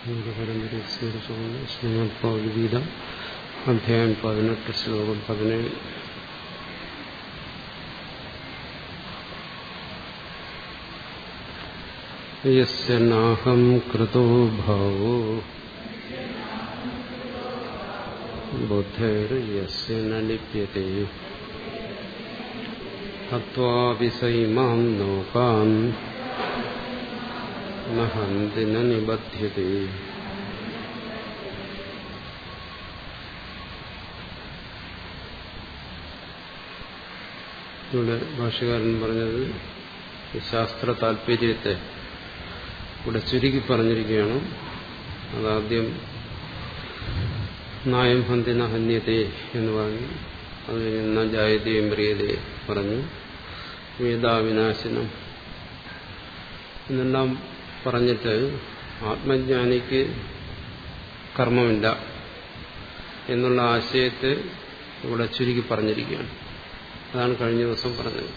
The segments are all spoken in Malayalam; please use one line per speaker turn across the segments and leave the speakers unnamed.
പരമ്പരയെ സ്വീകരിച്ചുകൊണ്ട് ശ്രീമദ് ഭഗവത്ഗീത അധ്യായം പതിനെട്ട് ശ്ലോകം പതിനേഴ് യസ്യനാഹം കൃതോ ഭാവോ ബുദ്ധൈർയസ്യ ന ലിപ്യത്തെ ഹത്വാപി സൈമാം ലോകാൻ ന ഹന്തി ന നിബധ്യത്തെ ഇവിടെ ഭാഷകാരൻ പറഞ്ഞത് ശാസ്ത്ര താല്പര്യത്തെ ഇവിടെ ചുരുക്കി പറഞ്ഞിരിക്കുകയാണ് അതാദ്യം നായം ഹന്തിന ഹന്യത്തെ എന്ന് പറഞ്ഞു അത് കഴിഞ്ഞ ജായതയും പ്രിയതയെ പറഞ്ഞു വേദാവിനാശനം എന്നെല്ലാം പറഞ്ഞിട്ട് ആത്മജ്ഞാനിക്ക് കർമ്മമില്ല എന്നുള്ള ആശയത്തെ ഇവിടെ ചുരുക്കി പറഞ്ഞിരിക്കുകയാണ് അതാണ് കഴിഞ്ഞ ദിവസം പറഞ്ഞത്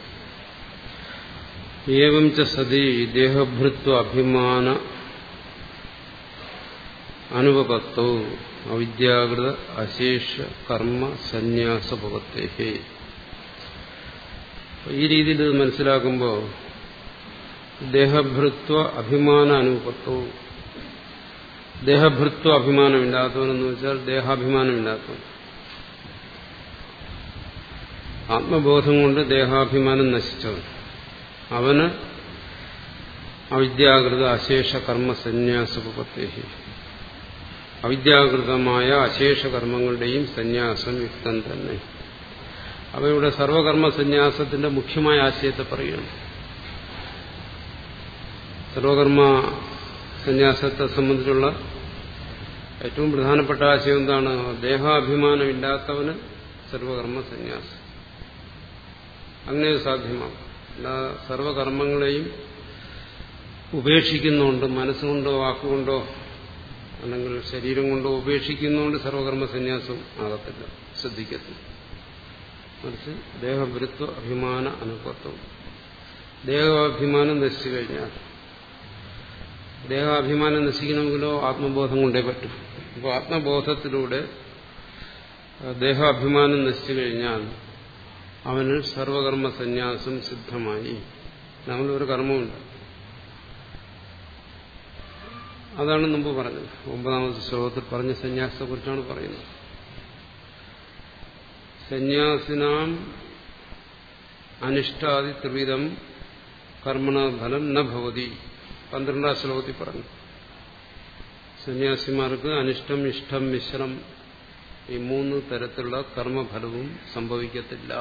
ഏവം ച സതി ദേഹഭൃത്വ അഭിമാന അനുപപത്തോ അവിദ്യാകൃത അശേഷ കർമ്മ സന്യാസഭവത്തെ ഈ രീതിയിൽ ഇത് മനസ്സിലാക്കുമ്പോൾ ദേഹഭൃത്വ അഭിമാന അനുപത്തോ ദേഹഭൃത്വ അഭിമാനമില്ലാത്തവനെന്ന് വെച്ചാൽ ദേഹാഭിമാനമില്ലാത്തവൻ ആത്മബോധം കൊണ്ട് ദേഹാഭിമാനം നശിച്ചവൻ അവന് അവിദ്യാകൃത അശേഷ കർമ്മ സന്യാസപത്തേഹി അവിദ്യാകൃതമായ അശേഷ കർമ്മങ്ങളുടെയും സന്യാസം യുക്തം തന്നെ അവയുടെ സർവകർമ്മ സന്യാസത്തിന്റെ മുഖ്യമായ ആശയത്തെ പറയുകയാണ് സർവകർമ്മ സന്യാസത്തെ സംബന്ധിച്ചുള്ള ഏറ്റവും പ്രധാനപ്പെട്ട ആശയം എന്താണ് ദേഹാഭിമാനമില്ലാത്തവന് സർവകർമ്മ സന്യാസം അങ്ങനെ സാധ്യമാകും എല്ലാ സർവകർമ്മങ്ങളെയും ഉപേക്ഷിക്കുന്നുണ്ട് മനസ്സുകൊണ്ടോ വാക്കുകൊണ്ടോ അല്ലെങ്കിൽ ശരീരം കൊണ്ടോ ഉപേക്ഷിക്കുന്നതുകൊണ്ട് സർവകർമ്മ സന്യാസം ആകത്തില്ല ശ്രദ്ധിക്കത്തില്ല മറിച്ച് ദേഹവൃത്വ അഭിമാന അനുഭവത്വം ദേഹാഭിമാനം നശിച്ചു കഴിഞ്ഞാൽ ദേഹാഭിമാനം നശിക്കണമെങ്കിലോ ആത്മബോധം കൊണ്ടേ പറ്റും അപ്പോൾ ആത്മബോധത്തിലൂടെ ദേഹാഭിമാനം നശിച്ചു കഴിഞ്ഞാൽ അവന് സർവകർമ്മ സന്യാസം സിദ്ധമായി നമ്മളൊരു കർമ്മമുണ്ട് അതാണ് മുമ്പ് പറഞ്ഞത് ഒമ്പതാമത്തെ ശ്ലോകത്തിൽ പറഞ്ഞ സന്യാസത്തെ കുറിച്ചാണ് പറയുന്നത് സന്യാസിനാം അനിഷ്ടാദി ത്രിവിധം കർമ്മണഫലം ന ഭവതി പന്ത്രണ്ടാം ശ്ലോകത്തിൽ പറഞ്ഞു സന്യാസിമാർക്ക് അനിഷ്ടം ഇഷ്ടം മിശ്രം ഈ മൂന്ന് തരത്തിലുള്ള കർമ്മഫലവും സംഭവിക്കത്തില്ല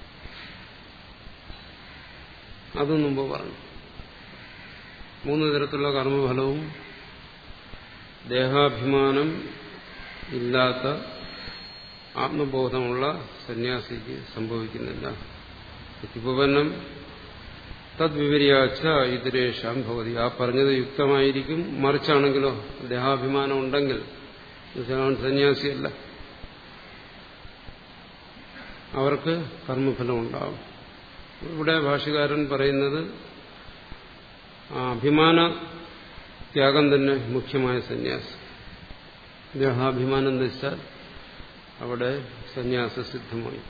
അതും മുമ്പ് പറഞ്ഞു മൂന്ന് തരത്തിലുള്ള കർമ്മഫലവും ദേഹാഭിമാനം ഇല്ലാത്ത ആത്മബോധമുള്ള സന്യാസിക്ക് സംഭവിക്കുന്നില്ല ഉപപന്നം തദ്വിപര്യാച്ച ഇതരേഷാം ഭവതി ആ പറഞ്ഞത് യുക്തമായിരിക്കും മറിച്ചാണെങ്കിലോ ദേഹാഭിമാനം ഉണ്ടെങ്കിൽ അവൻ സന്യാസിയല്ല അവർക്ക് കർമ്മഫലം ഉണ്ടാവും ഇവിടെ ഭാഷകാരൻ പറയുന്നത് അഭിമാന ത്യാഗം തന്നെ മുഖ്യമായ സന്യാസം ദേഹാഭിമാനം നശിച്ചാൽ അവിടെ സന്യാസ സിദ്ധമായി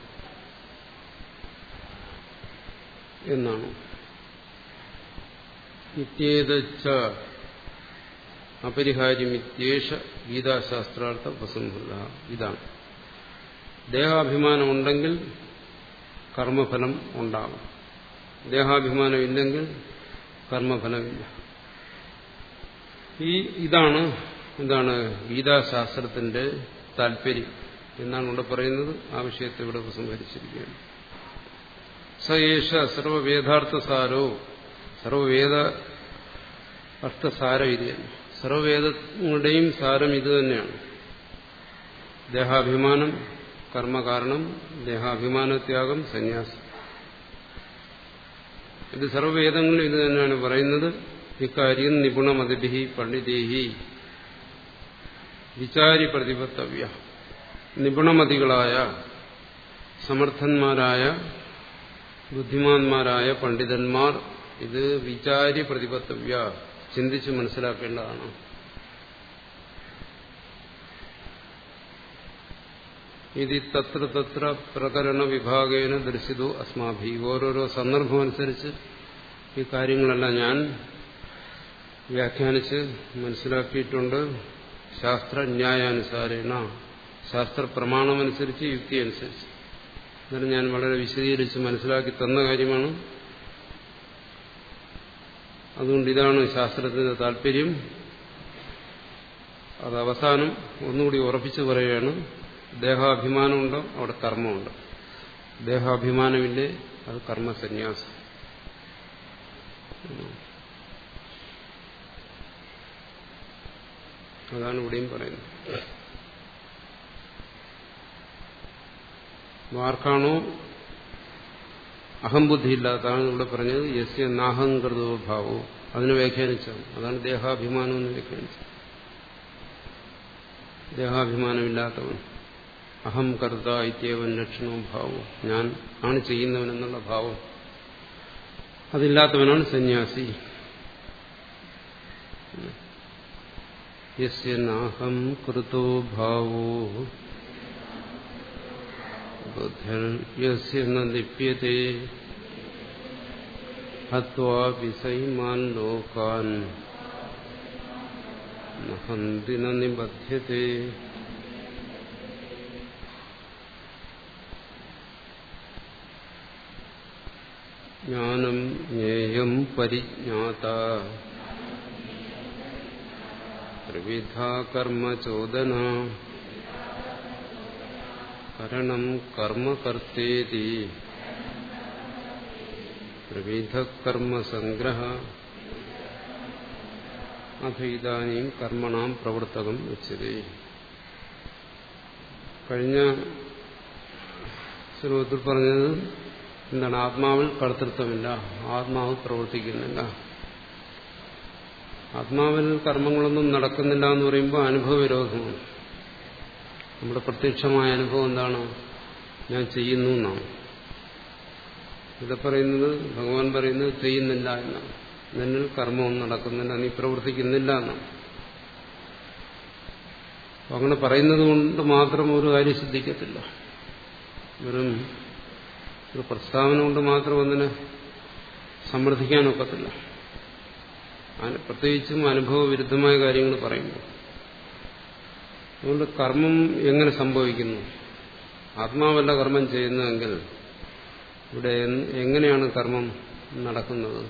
എന്നാണ് ഇത്യേതച്ച അപരിഹാര്യമിത്യേഷ ഗീതാശാസ്ത്രാർത്ഥ ഉപസംഹൃത ഇതാണ് ദേഹാഭിമാനം ഉണ്ടെങ്കിൽ കർമ്മഫലം ഉണ്ടാകും ദേഹാഭിമാനം ഇല്ലെങ്കിൽ കർമ്മഫലമില്ല ഈ ഇതാണ് എന്താണ് ഗീതാശാസ്ത്രത്തിന്റെ താല്പര്യം എന്നാണ് ഇവിടെ പറയുന്നത് ആ വിഷയത്തെ ഇവിടെ ഉപസംഹരിച്ചിരിക്കുകയാണ് സയേഷ സർവവേദാർത്ഥസാരോ സർവവേദ അർത്ഥസാരം ഇത് തന്നെ സർവവേദങ്ങളുടെയും സാരം ഇത് തന്നെയാണ് ദേഹാഭിമാനം കർമ്മകാരണം ദേഹാഭിമാനത്യാഗം സന്യാസം ഇത് സർവവേദങ്ങളും ഇത് തന്നെയാണ് പറയുന്നത് ഇക്കാര്യം നിപുണമതിഭി പണ്ഡിതേഹി വിചാരി പ്രതിപത്തവ്യ നിപുണമതികളായ സമർത്ഥന്മാരായ ബുദ്ധിമാന്മാരായ പണ്ഡിതന്മാർ ഇത് വിചാരി പ്രതിപത്തവ്യ ചിന്തിച്ച് മനസ്സിലാക്കേണ്ടതാണ് ഇത് തത്ര തത്ര പ്രകരണ വിഭാഗേന ദർശിതു അസ്മാഭി ഓരോരോ സന്ദർഭമനുസരിച്ച് ഈ കാര്യങ്ങളെല്ലാം ഞാൻ വ്യാഖ്യാനിച്ച് മനസ്സിലാക്കിയിട്ടുണ്ട് ശാസ്ത്രന്യായാനുസാരേണ ശാസ്ത്ര പ്രമാണമനുസരിച്ച് യുക്തി അനുസരിച്ച് എന്നാലും ഞാൻ വളരെ വിശദീകരിച്ച് മനസ്സിലാക്കി തന്ന കാര്യമാണ് അതുകൊണ്ട് ഇതാണ് ശാസ്ത്രത്തിന്റെ താല്പര്യം അത് അവസാനം ഒന്നുകൂടി ഉറപ്പിച്ചു പറയുകയാണ് ദേഹാഭിമാനമുണ്ടോ അവിടെ കർമ്മമുണ്ട് ദേഹാഭിമാനമില്ലേ അത് കർമ്മസന്യാസം അതാണ് ഇവിടെയും പറയുന്നത് ആർക്കാണോ അഹംബുദ്ധി ഇല്ലാത്തതാണ് ഇവിടെ പറഞ്ഞത് യസ്യ നാഹംകൃതോ ഭാവോ അതിനെ വ്യാഖ്യാനിച്ചാണ് അതാണ് ദേഹാഭിമാനം എന്ന് വ്യാഖ്യാനിച്ചത് ദേഹാഭിമാനമില്ലാത്തവൻ അഹം കർത്ത ഇത്യവൻ ലക്ഷണവും ഭാവവും ഞാൻ ആണ് ചെയ്യുന്നവൻ എന്നുള്ള ഭാവം അതില്ലാത്തവനാണ് സന്യാസി യസ്യ നാഹം കൃതോ ഭാവോ ബുദ്ധർയസ്യ ന ലിപ്യത്തെ ഹത്വാപി സൈമാൻ ലോകാൻ ഹന്തി ന നിബധ്യത്തെ ജ്ഞാനം ജ്ഞേയം പരിജ്ഞാത ത്രിവിധ കർമ്മചോദന കരണം കർമ്മകർത്തേതി ത്രിവിധ കർമ്മസംഗ്രഹ അഥ ഇതാനും കർമ്മണാം പ്രവർത്തകം ഉച്ചതേ കഴിഞ്ഞ ശ്ലോകത്തിൽ പറഞ്ഞത് എന്താണ് ആത്മാവിൽ കർത്തൃത്വമില്ല ആത്മാവ് പ്രവർത്തിക്കുന്നില്ല ആത്മാവിൽ കർമ്മങ്ങളൊന്നും നടക്കുന്നില്ല എന്ന് പറയുമ്പോൾ അനുഭവ വിരോധമാണ് നമ്മുടെ പ്രത്യക്ഷമായ അനുഭവം എന്താണ് ഞാൻ ചെയ്യുന്നു എന്നാണ് ഇവിടെ പറയുന്നത് ഭഗവാൻ പറയുന്നത് ചെയ്യുന്നില്ല എന്നാണ് നിന്നിൽ കർമ്മമൊന്നും നടക്കുന്നില്ല നീ പ്രവർത്തിക്കുന്നില്ല എന്നാണ് അങ്ങനെ പറയുന്നത് കൊണ്ട് മാത്രം ഒരു കാര്യം സിദ്ധിക്കത്തില്ല വെറും ഒരു പ്രസ്താവന കൊണ്ട് മാത്രം ഒന്നിനെ സമർത്ഥിക്കാനൊക്കത്തില്ല പ്രത്യേകിച്ചും അനുഭവ വിരുദ്ധമായ കാര്യങ്ങൾ പറയുമ്പോൾ അതുകൊണ്ട് കർമ്മം എങ്ങനെ സംഭവിക്കുന്നു ആത്മാവല്ല കർമ്മം ചെയ്യുന്നതെങ്കിൽ ഇവിടെ എങ്ങനെയാണ് കർമ്മം നടക്കുന്നത്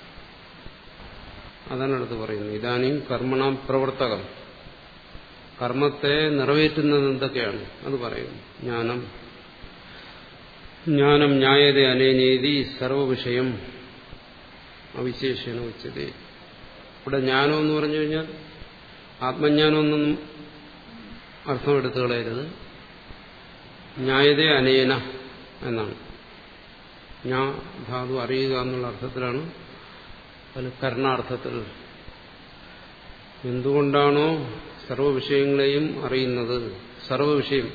അതാണ് അടുത്ത് പറയുന്നത് ഇതാനും കർമ്മണാം പ്രവർത്തകം കർമ്മത്തെ നിറവേറ്റുന്നത് എന്തൊക്കെയാണ് അത് പറയുന്നു ജ്ഞാനം ജ്ഞാനം ന്യായത അനേനീതി സർവവിഷയം അവിശേഷണ ഉച്ചതേ ഇവിടെ ജ്ഞാനം എന്ന് പറഞ്ഞു കഴിഞ്ഞാൽ ആത്മജ്ഞാനമൊന്നും അർത്ഥം എടുത്തു കളയരുത് ന്യായത അനേന എന്നാണ് ഞാൻ ധാതു അറിയുക എന്നുള്ള അർത്ഥത്തിലാണ് അതിൽ കർണാർത്ഥത്തിൽ എന്തുകൊണ്ടാണോ സർവവിഷയങ്ങളെയും അറിയുന്നത് സർവവിഷയം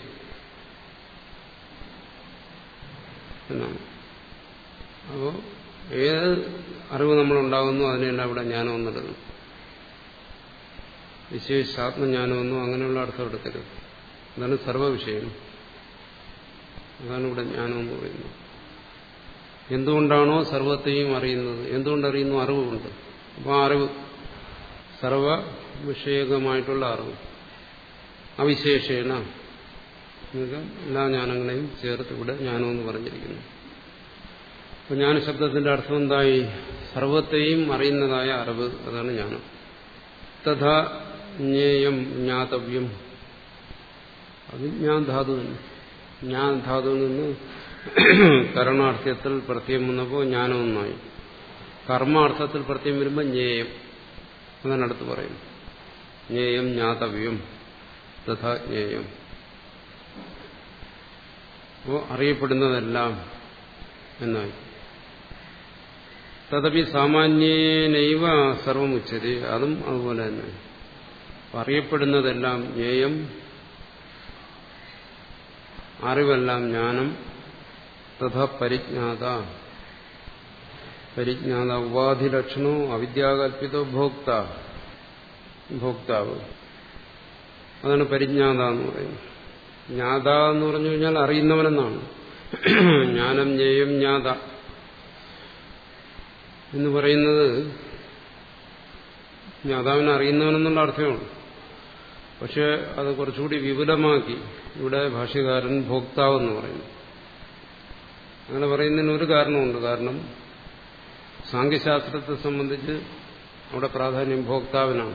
എന്നാണ് അപ്പോൾ ഏത് അറിവ് നമ്മളുണ്ടാകുന്നു അതിനെല്ലാം ഇവിടെ ജ്ഞാനമെന്നിടുന്നു വിശേഷാത്മജ്ഞാനമെന്നോ അങ്ങനെയുള്ള അർത്ഥം എടുക്കരുത് അതാണ് സർവവിഷയം അതാണ് ഇവിടെ ജ്ഞാനമെന്ന് പറയുന്നത് എന്തുകൊണ്ടാണോ സർവത്തെയും അറിയുന്നത് എന്തുകൊണ്ടറിയുന്നു അറിവുണ്ട് അപ്പോൾ ആ അറിവ് സർവ വിഷയകമായിട്ടുള്ള അറിവ് അവിശേഷേണ എല്ലാ ജ്ഞാനങ്ങളെയും ചേർത്ത് ഇവിടെ ജ്ഞാനമെന്ന് പറഞ്ഞിരിക്കുന്നു അപ്പൊ ജ്ഞാനശബ്ദത്തിന്റെ അർത്ഥം എന്തായി സർവത്തെയും അറിയുന്നതായ അറിവ് അതാണ് ജ്ഞാനം തഥാ ജ്ഞേയം ജ്ഞാതവ്യം അത് ഞാൻ ധാതു തന്നെ ഞാൻ ധാതുവിൽ നിന്ന് കരണാർത്ഥത്തിൽ പ്രത്യം വന്നപ്പോൾ ജ്ഞാനമൊന്നായി കർമാർത്ഥത്തിൽ പ്രത്യം വരുമ്പോൾ ജ്ഞേയം അതാണ് അടുത്ത് പറയുന്നു ജ്ഞേയം ജ്ഞാതവ്യം തഥാ ജ്ഞേയം അപ്പോൾ അറിയപ്പെടുന്നതെല്ലാം എന്നായി തദപി സാമാന്യേനൈവ സർവമുച്ചതി അതും അതുപോലെ തന്നെ അറിയപ്പെടുന്നതെല്ലാം ജ്ഞേയം അറിവെല്ലാം ജ്ഞാനം തഥാ പരിജ്ഞാത പരിജ്ഞാത ഉപാധിലക്ഷണോ അവിദ്യാകൽപിതോ ഭോക്ത ഭോക്താവ് അതാണ് പരിജ്ഞാത എന്ന് പറയുന്നത് ജ്ഞാത എന്ന് പറഞ്ഞു കഴിഞ്ഞാൽ അറിയുന്നവനെന്നാണ് ജ്ഞാനം ജ്ഞേയം ജ്ഞാത എന്ന് പറയുന്നത് ജ്ഞാതാവിനെ അറിയുന്നവനെന്നുള്ള അർത്ഥമാണ് പക്ഷെ അത് കുറച്ചുകൂടി വിപുലമാക്കി ഇവിടെ ഭാഷ്യകാരൻ ഭോക്താവെന്ന് പറയുന്നു അങ്ങനെ പറയുന്നതിന് ഒരു കാരണമുണ്ട് കാരണം സാങ്കേശാസ്ത്രത്തെ സംബന്ധിച്ച് അവിടെ പ്രാധാന്യം ഭോക്താവിനാണ്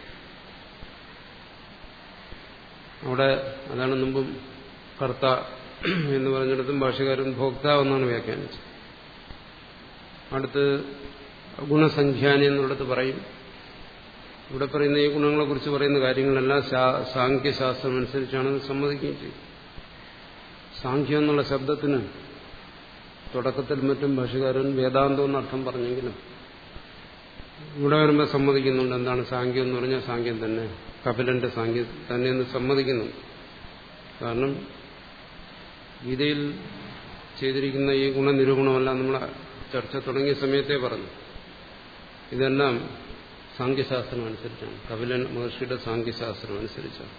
അവിടെ അതാണ് മുമ്പും കർത്ത എന്ന് പറഞ്ഞിടത്തും ഭാഷകാരൻ ഭോക്താവെന്നാണ് വ്യാഖ്യാനിച്ചത് അടുത്ത് ഗുണസംഖ്യാനി എന്നുള്ളത് പറയും ഇവിടെ പറയുന്ന ഈ ഗുണങ്ങളെക്കുറിച്ച് പറയുന്ന കാര്യങ്ങളെല്ലാം സാഖ്യശാസ്ത്രം അനുസരിച്ചാണ് സമ്മതിക്കുകയും ചെയ്യും സാഖ്യം എന്നുള്ള ശബ്ദത്തിന് തുടക്കത്തിൽ മറ്റും ഭാഷകാരൻ വേദാന്തം എന്നർത്ഥം പറഞ്ഞെങ്കിലും ഇവിടെ വരുമ്പോൾ സമ്മതിക്കുന്നുണ്ട് എന്താണ് സാഖ്യം എന്ന് പറഞ്ഞാൽ സാഖ്യം തന്നെ കപിലന്റെ സാഖ്യം തന്നെ എന്ന് സമ്മതിക്കുന്നു കാരണം ഗീതയിൽ ചെയ്തിരിക്കുന്ന ഈ ഗുണനിരൂപണമെല്ലാം നമ്മൾ ചർച്ച തുടങ്ങിയ സമയത്തേ പറഞ്ഞു ഇതെല്ലാം സാങ്കേശാസ്ത്രം അനുസരിച്ചാണ് കപിലൻ മഹർഷിയുടെ സാങ്കേശാസ്ത്രം അനുസരിച്ചാണ്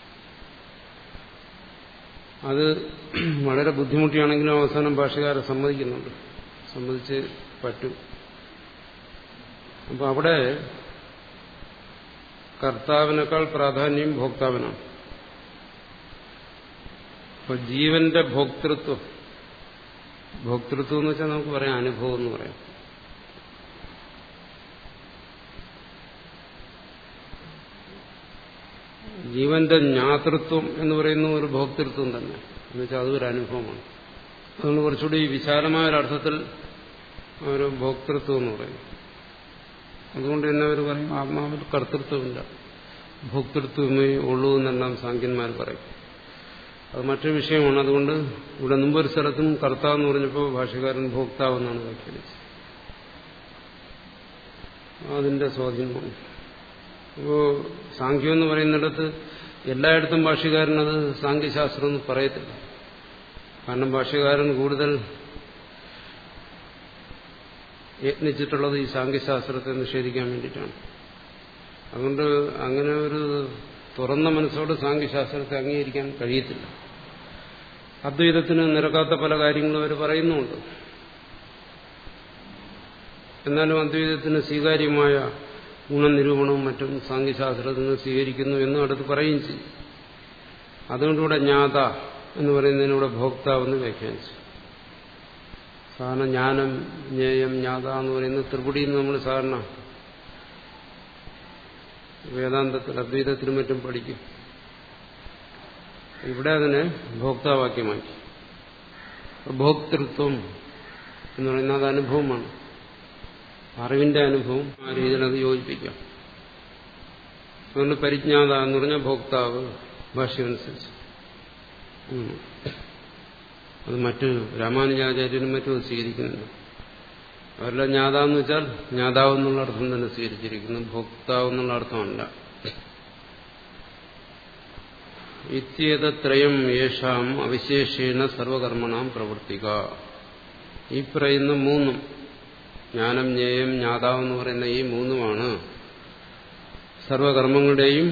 അത് വളരെ ബുദ്ധിമുട്ടിയാണെങ്കിലും അവസാനം ഭാഷകാരെ സമ്മതിക്കുന്നുണ്ട് സമ്മതിച്ച് പറ്റും അപ്പൊ അവിടെ കർത്താവിനേക്കാൾ പ്രാധാന്യം ഭോക്താവിനാണ് അപ്പൊ ജീവന്റെ ഭോക്തൃത്വം ഭോക്തൃത്വം എന്ന് വെച്ചാൽ നമുക്ക് പറയാം അനുഭവം എന്ന് പറയാം ജീവന്റെ ജ്ഞാതൃത്വം എന്ന് പറയുന്ന ഒരു ഭോക്തൃത്വം തന്നെ എന്നുവെച്ചാൽ അതൊരു അനുഭവമാണ് അതുകൊണ്ട് കുറച്ചുകൂടി വിശാലമായ ഒരർത്ഥത്തിൽ ഒരു ഭോക്തൃത്വം എന്ന് പറയും അതുകൊണ്ട് തന്നെ അവർ പറയും ആത്മാവിൽ കർത്തൃത്വമില്ല ഭോക്തൃത്വമേ ഉള്ളൂ എന്നെല്ലാം സാങ്കന്മാർ പറയും അത് മറ്റൊരു വിഷയമാണ് അതുകൊണ്ട് ഇവിടെ മുമ്പൊരു സ്ഥലത്തും കർത്താവ് എന്ന് പറഞ്ഞപ്പോൾ ഭാഷകാരൻ ഭോക്താവ് എന്നാണ് വ്യാഖ്യാനിച്ചത് അതിന്റെ സ്വാധീനമാണ് അപ്പോ സാഖ്യം എന്ന് പറയുന്നിടത്ത് എല്ലായിടത്തും ഭാഷകാരൻ അത് സാങ്കേശാസ്ത്രം എന്ന് പറയത്തില്ല കാരണം ഭാഷകാരൻ കൂടുതൽ യത്നിച്ചിട്ടുള്ളത് ഈ സാങ്കേശാസ്ത്രത്തെ നിഷേധിക്കാൻ വേണ്ടിയിട്ടാണ് അതുകൊണ്ട് അങ്ങനെ ഒരു തുറന്ന മനസ്സോട് സാങ്കേശാസ്ത്രത്തെ അംഗീകരിക്കാൻ കഴിയത്തില്ല അദ്വൈതത്തിന് നിരക്കാത്ത പല കാര്യങ്ങളും അവർ പറയുന്നുമുണ്ട് എന്നാലും അദ്വൈതത്തിന് സ്വീകാര്യമായ ഗുണനിരൂപണവും മറ്റും സാങ്കേശാസ്ത്രത്തിൽ നിന്ന് സ്വീകരിക്കുന്നു എന്നും അടുത്ത് പറയുകയും ചെയ്യും അതുകൊണ്ടിവിടെ ജ്ഞാത എന്ന് പറയുന്നതിനൂടെ ഭോക്താവെന്ന് വ്യാഖ്യാനിച്ചു സാധാരണ ജ്ഞാനം ജ്ഞേയം ജ്ഞാത എന്ന് പറയുന്ന ത്രിപുടിയിൽ നമ്മൾ സാധാരണ വേദാന്തത്തിൽ അദ്വൈതത്തിനും മറ്റും പഠിക്കും ഇവിടെ അതിനെ ഭോക്താവാക്യമാക്കി ഭോക്തൃത്വം എന്ന് പറയുന്നത് അത് അനുഭവമാണ് അറിവിന്റെ അനുഭവം ആ രീതിയിൽ അത് യോജിപ്പിക്കാം അതുകൊണ്ട് പരിജ്ഞാത എന്ന് പറഞ്ഞാൽ ഭോക്താവ് ഭാഷ്യമനുസരിച്ച് അത് മറ്റ് രാമാനുജാചാര്യനും മറ്റും സ്വീകരിക്കുന്നുണ്ട് അവരെല്ലാം ജ്ഞാത എന്ന് വെച്ചാൽ ജ്ഞാതാവ് എന്നുള്ള അർത്ഥം തന്നെ സ്വീകരിച്ചിരിക്കുന്നു ഭോക്താവ് എന്നുള്ള അർത്ഥമല്ല ഇത്യേതത്രയം യേഷാം അവിശേഷേണ സർവകർമ്മണാം പ്രവർത്തിക ഈ പറയുന്ന മൂന്നും ജ്ഞാനം ജ്ഞേയം ജ്ഞാതാവ് എന്ന് പറയുന്ന ഈ മൂന്നുമാണ് സർവകർമ്മങ്ങളുടെയും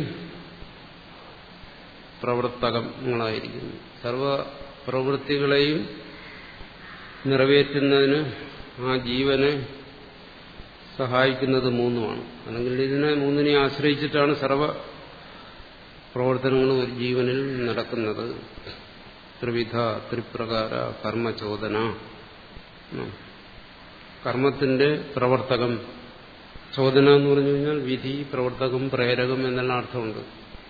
പ്രവർത്തകങ്ങളായിരിക്കുന്നു സർവ പ്രവൃത്തികളെയും നിറവേറ്റുന്നതിന് ആ ജീവനെ സഹായിക്കുന്നത് മൂന്നുമാണ് അല്ലെങ്കിൽ ഇതിനെ മൂന്നിനെ ആശ്രയിച്ചിട്ടാണ് സർവ പ്രവർത്തനങ്ങളും ഒരു ജീവനിൽ നടക്കുന്നത് ത്രിവിധ ത്രിപ്രകാര കർമ്മചോദന കർമ്മത്തിന്റെ പ്രവർത്തകം ചോദന എന്ന് പറഞ്ഞു കഴിഞ്ഞാൽ വിധി പ്രവർത്തകം പ്രേരകം എന്നെല്ലാം അർത്ഥമുണ്ട്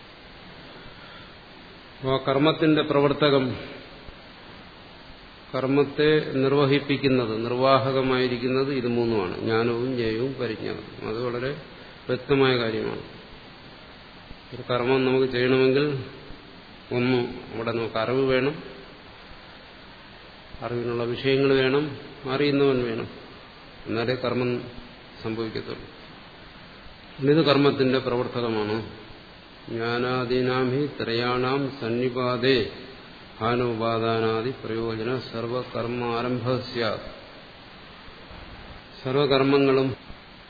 അപ്പോൾ കർമ്മത്തിന്റെ പ്രവർത്തകം കർമ്മത്തെ നിർവഹിപ്പിക്കുന്നത് നിർവാഹകമായിരിക്കുന്നത് ഇത് മൂന്നുമാണ് ജ്ഞാനവും ജ്ഞേയവും പരിജ്ഞാനവും അത് വളരെ വ്യക്തമായ കാര്യമാണ് ഒരു കർമ്മം നമുക്ക് ചെയ്യണമെങ്കിൽ ഒന്ന് അവിടെ നമുക്ക് അറിവ് വേണം അറിവിനുള്ള വിഷയങ്ങൾ വേണം അറിയുന്നവൻ വേണം എന്നാലേ കർമ്മം സംഭവിക്കത്തുള്ളൂ ഇത് കർമ്മത്തിന്റെ പ്രവർത്തകമാണ് ജ്ഞാനാദീനാമി ത്രയാണാം സന്നിപാതേ ഹാനോപാദാനാദി പ്രയോജന സർവകർമ്മ ആരംഭ സർവകർമ്മങ്ങളും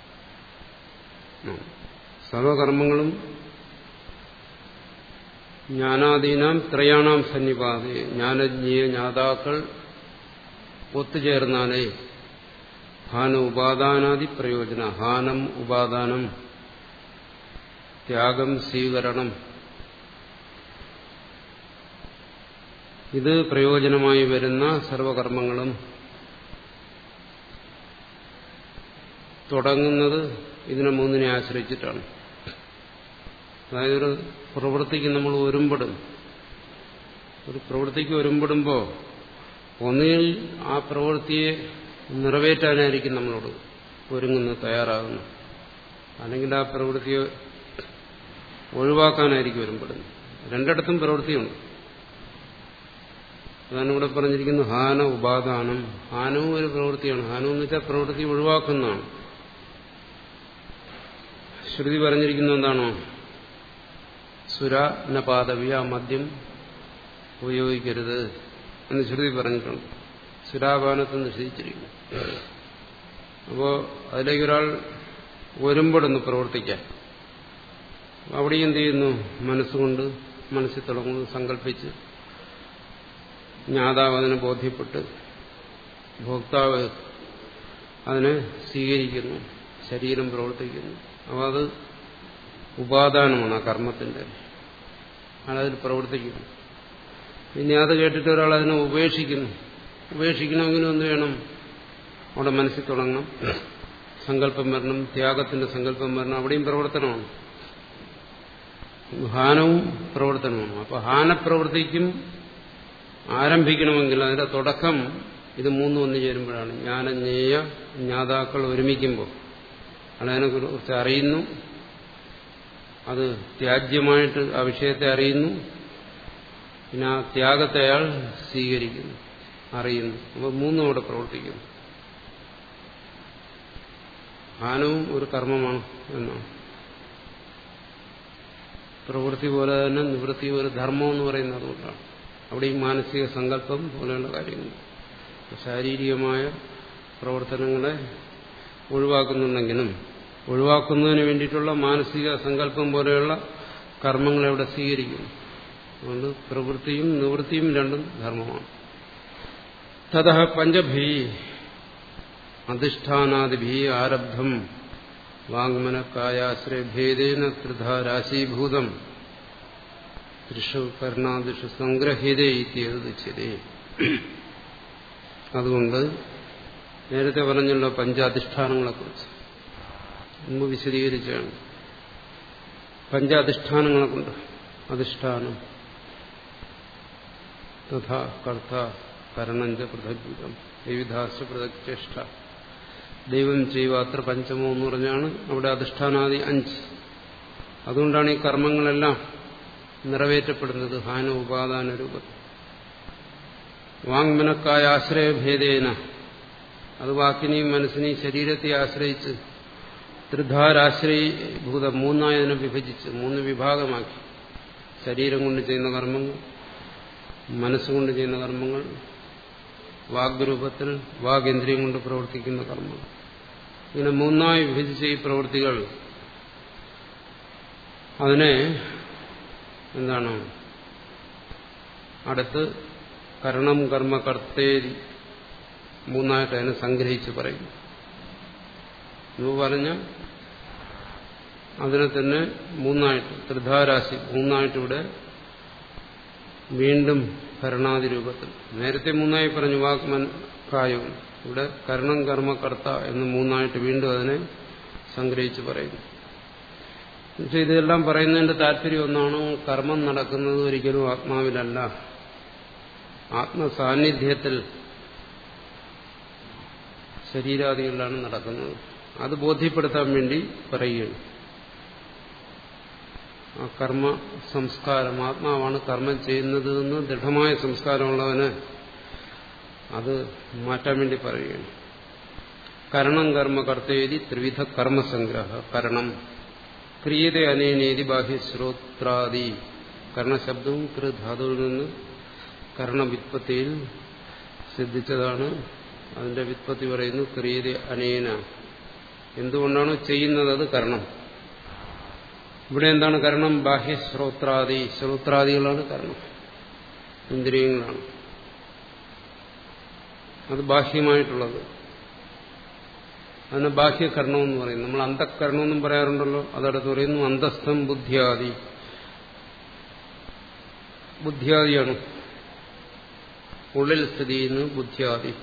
സർവകർമ്മങ്ങളും ജ്ഞാനാദീനാം ത്രയാണാം സന്നിപാതി ജ്ഞാനജ്ഞീയ ജ്ഞാതാക്കൾ ഒത്തുചേർന്നാലേ ഹാന ഉപാദാനാദി പ്രയോജന ഹാനം ഉപാദാനം ത്യാഗം സ്വീകരണം ഇത് പ്രയോജനമായി വരുന്ന സർവകർമ്മങ്ങളും തുടങ്ങുന്നത് ഇതിനെ മൂന്നിനെ ആശ്രയിച്ചിട്ടാണ് അതായത് ഒരു പ്രവൃത്തിക്ക് നമ്മൾ ഒരുമ്പെടും ഒരു പ്രവൃത്തിക്ക് ഒരുമ്പെടുമ്പോൾ ഒന്നുകിൽ ആ പ്രവൃത്തിയെ നിറവേറ്റാനായിരിക്കും നമ്മളോട് ഒരുങ്ങുന്നത് തയ്യാറാകുന്നത് അല്ലെങ്കിൽ ആ പ്രവൃത്തിയെ ഒഴിവാക്കാനായിരിക്കും ഒരുമ്പെടുന്നത് രണ്ടിടത്തും പ്രവൃത്തിയുണ്ട് അതാണ് ഇവിടെ പറഞ്ഞിരിക്കുന്നത് ഹാന ഉപാദാനം ഹാനവും ഒരു പ്രവൃത്തിയാണ് ഹാനം എന്ന് വെച്ചാൽ പ്രവൃത്തി ഒഴിവാക്കുന്നതാണ് ശ്രുതി പറഞ്ഞിരിക്കുന്നത് എന്താണോ സുര നപാദവ്യ മദ്യം ഉപയോഗിക്കരുത് എന്ന് ശ്രുതി പറഞ്ഞിട്ടുണ്ട് സുരാപാനത്തെ നിഷേധിച്ചിരിക്കുന്നു അപ്പോ അതിലേക്ക് ഒരാൾ ഒരുമ്പെടുന്നു പ്രവർത്തിക്കാൻ അവിടെ എന്ത് ചെയ്യുന്നു മനസ്സുകൊണ്ട് മനസ്സിൽ തുടങ്ങുന്നു സങ്കല്പിച്ച് ജ്ഞാതാവ് അതിനെ ബോധ്യപ്പെട്ട് ഭോക്താവ് അതിനെ സ്വീകരിക്കുന്നു ശരീരം പ്രവർത്തിക്കുന്നു അപ്പോൾ അത് ഉപാദാനമാണ് ആ കർമ്മത്തിന്റെ അയാളതിൽ പ്രവർത്തിക്കുന്നു പിന്നെ അത് കേട്ടിട്ട് ഒരാൾ അതിനെ ഉപേക്ഷിക്കുന്നു ഉപേക്ഷിക്കണമെങ്കിലും എന്ത് വേണം അവിടെ മനസ്സിൽ തുടങ്ങണം സങ്കല്പം വരണം ത്യാഗത്തിന്റെ സങ്കല്പം വരണം അവിടെയും പ്രവർത്തനമാണ് ഹാനവും പ്രവർത്തനമാണ് അപ്പൊ ഹാനപ്രവൃത്തിക്കും ആരംഭിക്കണമെങ്കിൽ അതിന്റെ തുടക്കം ഇത് മൂന്നും ഒന്നു ചേരുമ്പോഴാണ് ജ്ഞാനജ്ഞേയ ജ്ഞാതാക്കൾ ഒരുമിക്കുമ്പോൾ അതിനെ കുറിച്ച് അറിയുന്നു അത് ത്യാജ്യമായിട്ട് ആ വിഷയത്തെ അറിയുന്നു പിന്നെ ആ ത്യാഗത്തെ അയാൾ സ്വീകരിക്കുന്നു അറിയുന്നു അപ്പോൾ മൂന്നും അവിടെ പ്രവർത്തിക്കുന്നു ഹാനവും ഒരു കർമ്മമാണ് എന്നാണ് പ്രവൃത്തി പോലെ തന്നെ നിവൃത്തി ഒരു ധർമ്മം എന്ന് പറയുന്നത് അതുകൊണ്ടാണ് അവിടെ ഈ മാനസിക സങ്കല്പം പോലെയുള്ള കാര്യങ്ങൾ ശാരീരികമായ പ്രവർത്തനങ്ങളെ ഒഴിവാക്കുന്നുണ്ടെങ്കിലും ഒഴിവാക്കുന്നതിന് വേണ്ടിയിട്ടുള്ള മാനസിക സങ്കല്പം പോലെയുള്ള കർമ്മങ്ങളെ അവിടെ സ്വീകരിക്കുന്നു അതുകൊണ്ട് പ്രവൃത്തിയും നിവൃത്തിയും രണ്ടും ധർമ്മമാണ് തഥ പഞ്ചഭീ അധിഷ്ഠാനാദിഭി ആരബ്ധം വാങ്മനക്കായാശ്രയഭേദേന ത്രിധ രാശീഭൂതം ത്രിഷു കർണാദിഷു സംഗ്രഹീതേ ഇത്യേതുച്യതേ അതുകൊണ്ട് നേരത്തെ പറഞ്ഞല്ലോ പഞ്ചാധിഷ്ഠാനങ്ങളെക്കുറിച്ച് മുമ്പ് വിശദീകരിച്ചാണ് പഞ്ചാധിഷ്ഠാനങ്ങളെ കൊണ്ട് അധിഷ്ഠാനം തഥാ കർത്ത കരണഞ്ച പൃഥഗ്ഭൂതം വിവിധാശ പൃഥക്ചേഷ്ട ദൈവം ചെയ്യുക അത്ര പഞ്ചമോ എന്ന് പറഞ്ഞാണ് അവിടെ അധിഷ്ഠാനാദി അഞ്ച് അതുകൊണ്ടാണ് ഈ കർമ്മങ്ങളെല്ലാം നിറവേറ്റപ്പെടുന്നത് ഹാന ഉപാദാന രൂപത്തിൽ വാങ്മനക്കായ ആശ്രയഭേദേന അത് വാക്കിനെയും മനസ്സിനെയും ശരീരത്തെ ആശ്രയിച്ച് ത്രിധാരാശ്രയഭൂതം മൂന്നായി അതിനെ വിഭജിച്ച് മൂന്ന് വിഭാഗമാക്കി ശരീരം കൊണ്ട് ചെയ്യുന്ന കർമ്മങ്ങൾ മനസ്സുകൊണ്ട് ചെയ്യുന്ന കർമ്മങ്ങൾ വാഗ്രൂപത്തിൽ വാഗേന്ദ്രിയം കൊണ്ട് പ്രവർത്തിക്കുന്ന കർമ്മങ്ങൾ ഇങ്ങനെ മൂന്നായി വിഭജിച്ച ഈ പ്രവൃത്തികൾ അതിനെ എന്താണ് അടുത്ത് കരണം കർമ്മ കർത്തേരി മൂന്നായിട്ട് അതിനെ സംഗ്രഹിച്ച് പറയും എന്ന് പറഞ്ഞ അതിനെ തന്നെ മൂന്നായിട്ട് ത്രിധാരാശി മൂന്നായിട്ടിവിടെ വീണ്ടും ഭരണാതി രൂപത്തിൽ നേരത്തെ മൂന്നായി പറഞ്ഞു വാക്മൻ കായവും ഇവിടെ കരണം കർമ്മ കർത്ത എന്ന് മൂന്നായിട്ട് വീണ്ടും അതിനെ സംഗ്രഹിച്ച് പറയുന്നു പക്ഷെ ഇതെല്ലാം പറയുന്നതിന്റെ താല്പര്യം ഒന്നാണ് കർമ്മം നടക്കുന്നത് ഒരിക്കലും ആത്മാവിലല്ല ആത്മസാന്നിധ്യത്തിൽ ശരീരാദികളിലാണ് നടക്കുന്നത് അത് ബോധ്യപ്പെടുത്താൻ വേണ്ടി പറയുകയാണ് ആ കർമ്മ സംസ്കാരം ആത്മാവാണ് കർമ്മം ചെയ്യുന്നത് എന്ന് ദൃഢമായ സംസ്കാരമുള്ളവന് അത് മാറ്റാൻ വേണ്ടി പറയുകയാണ് കരണം കർമ്മ കർത്തേരി ത്രിവിധ കർമ്മസംഗ്രഹ കരണം ക്രിയത അനേനേതി ബാഹ്യശ്രോത്രാദി കർണശബ്ദവും കൃധാതുവിൽ നിന്ന് കർണവിത്പത്തിയിൽ സിദ്ധിച്ചതാണ് അതിന്റെ വിത്പത്തി പറയുന്നു ക്രിയത അനേന എന്തുകൊണ്ടാണോ ചെയ്യുന്നത് അത് കർണം ഇവിടെ എന്താണ് കാരണം ബാഹ്യശ്രോത്രാദി ശ്രോത്രാദികളാണ് കാരണം ഇന്ദ്രിയങ്ങളാണ് അത് ബാഹ്യമായിട്ടുള്ളത് അതിന് ബാഹ്യകരണം എന്ന് പറയും നമ്മൾ അന്ധകരണം എന്നും പറയാറുണ്ടല്ലോ അതടുത്ത് പറയുന്നു അന്തസ്ഥം ബുദ്ധിയാദി ബുദ്ധിയാദിയാണ് ഉള്ളിൽ സ്ഥിതി ചെയ്യുന്നു ബുദ്ധിയാദി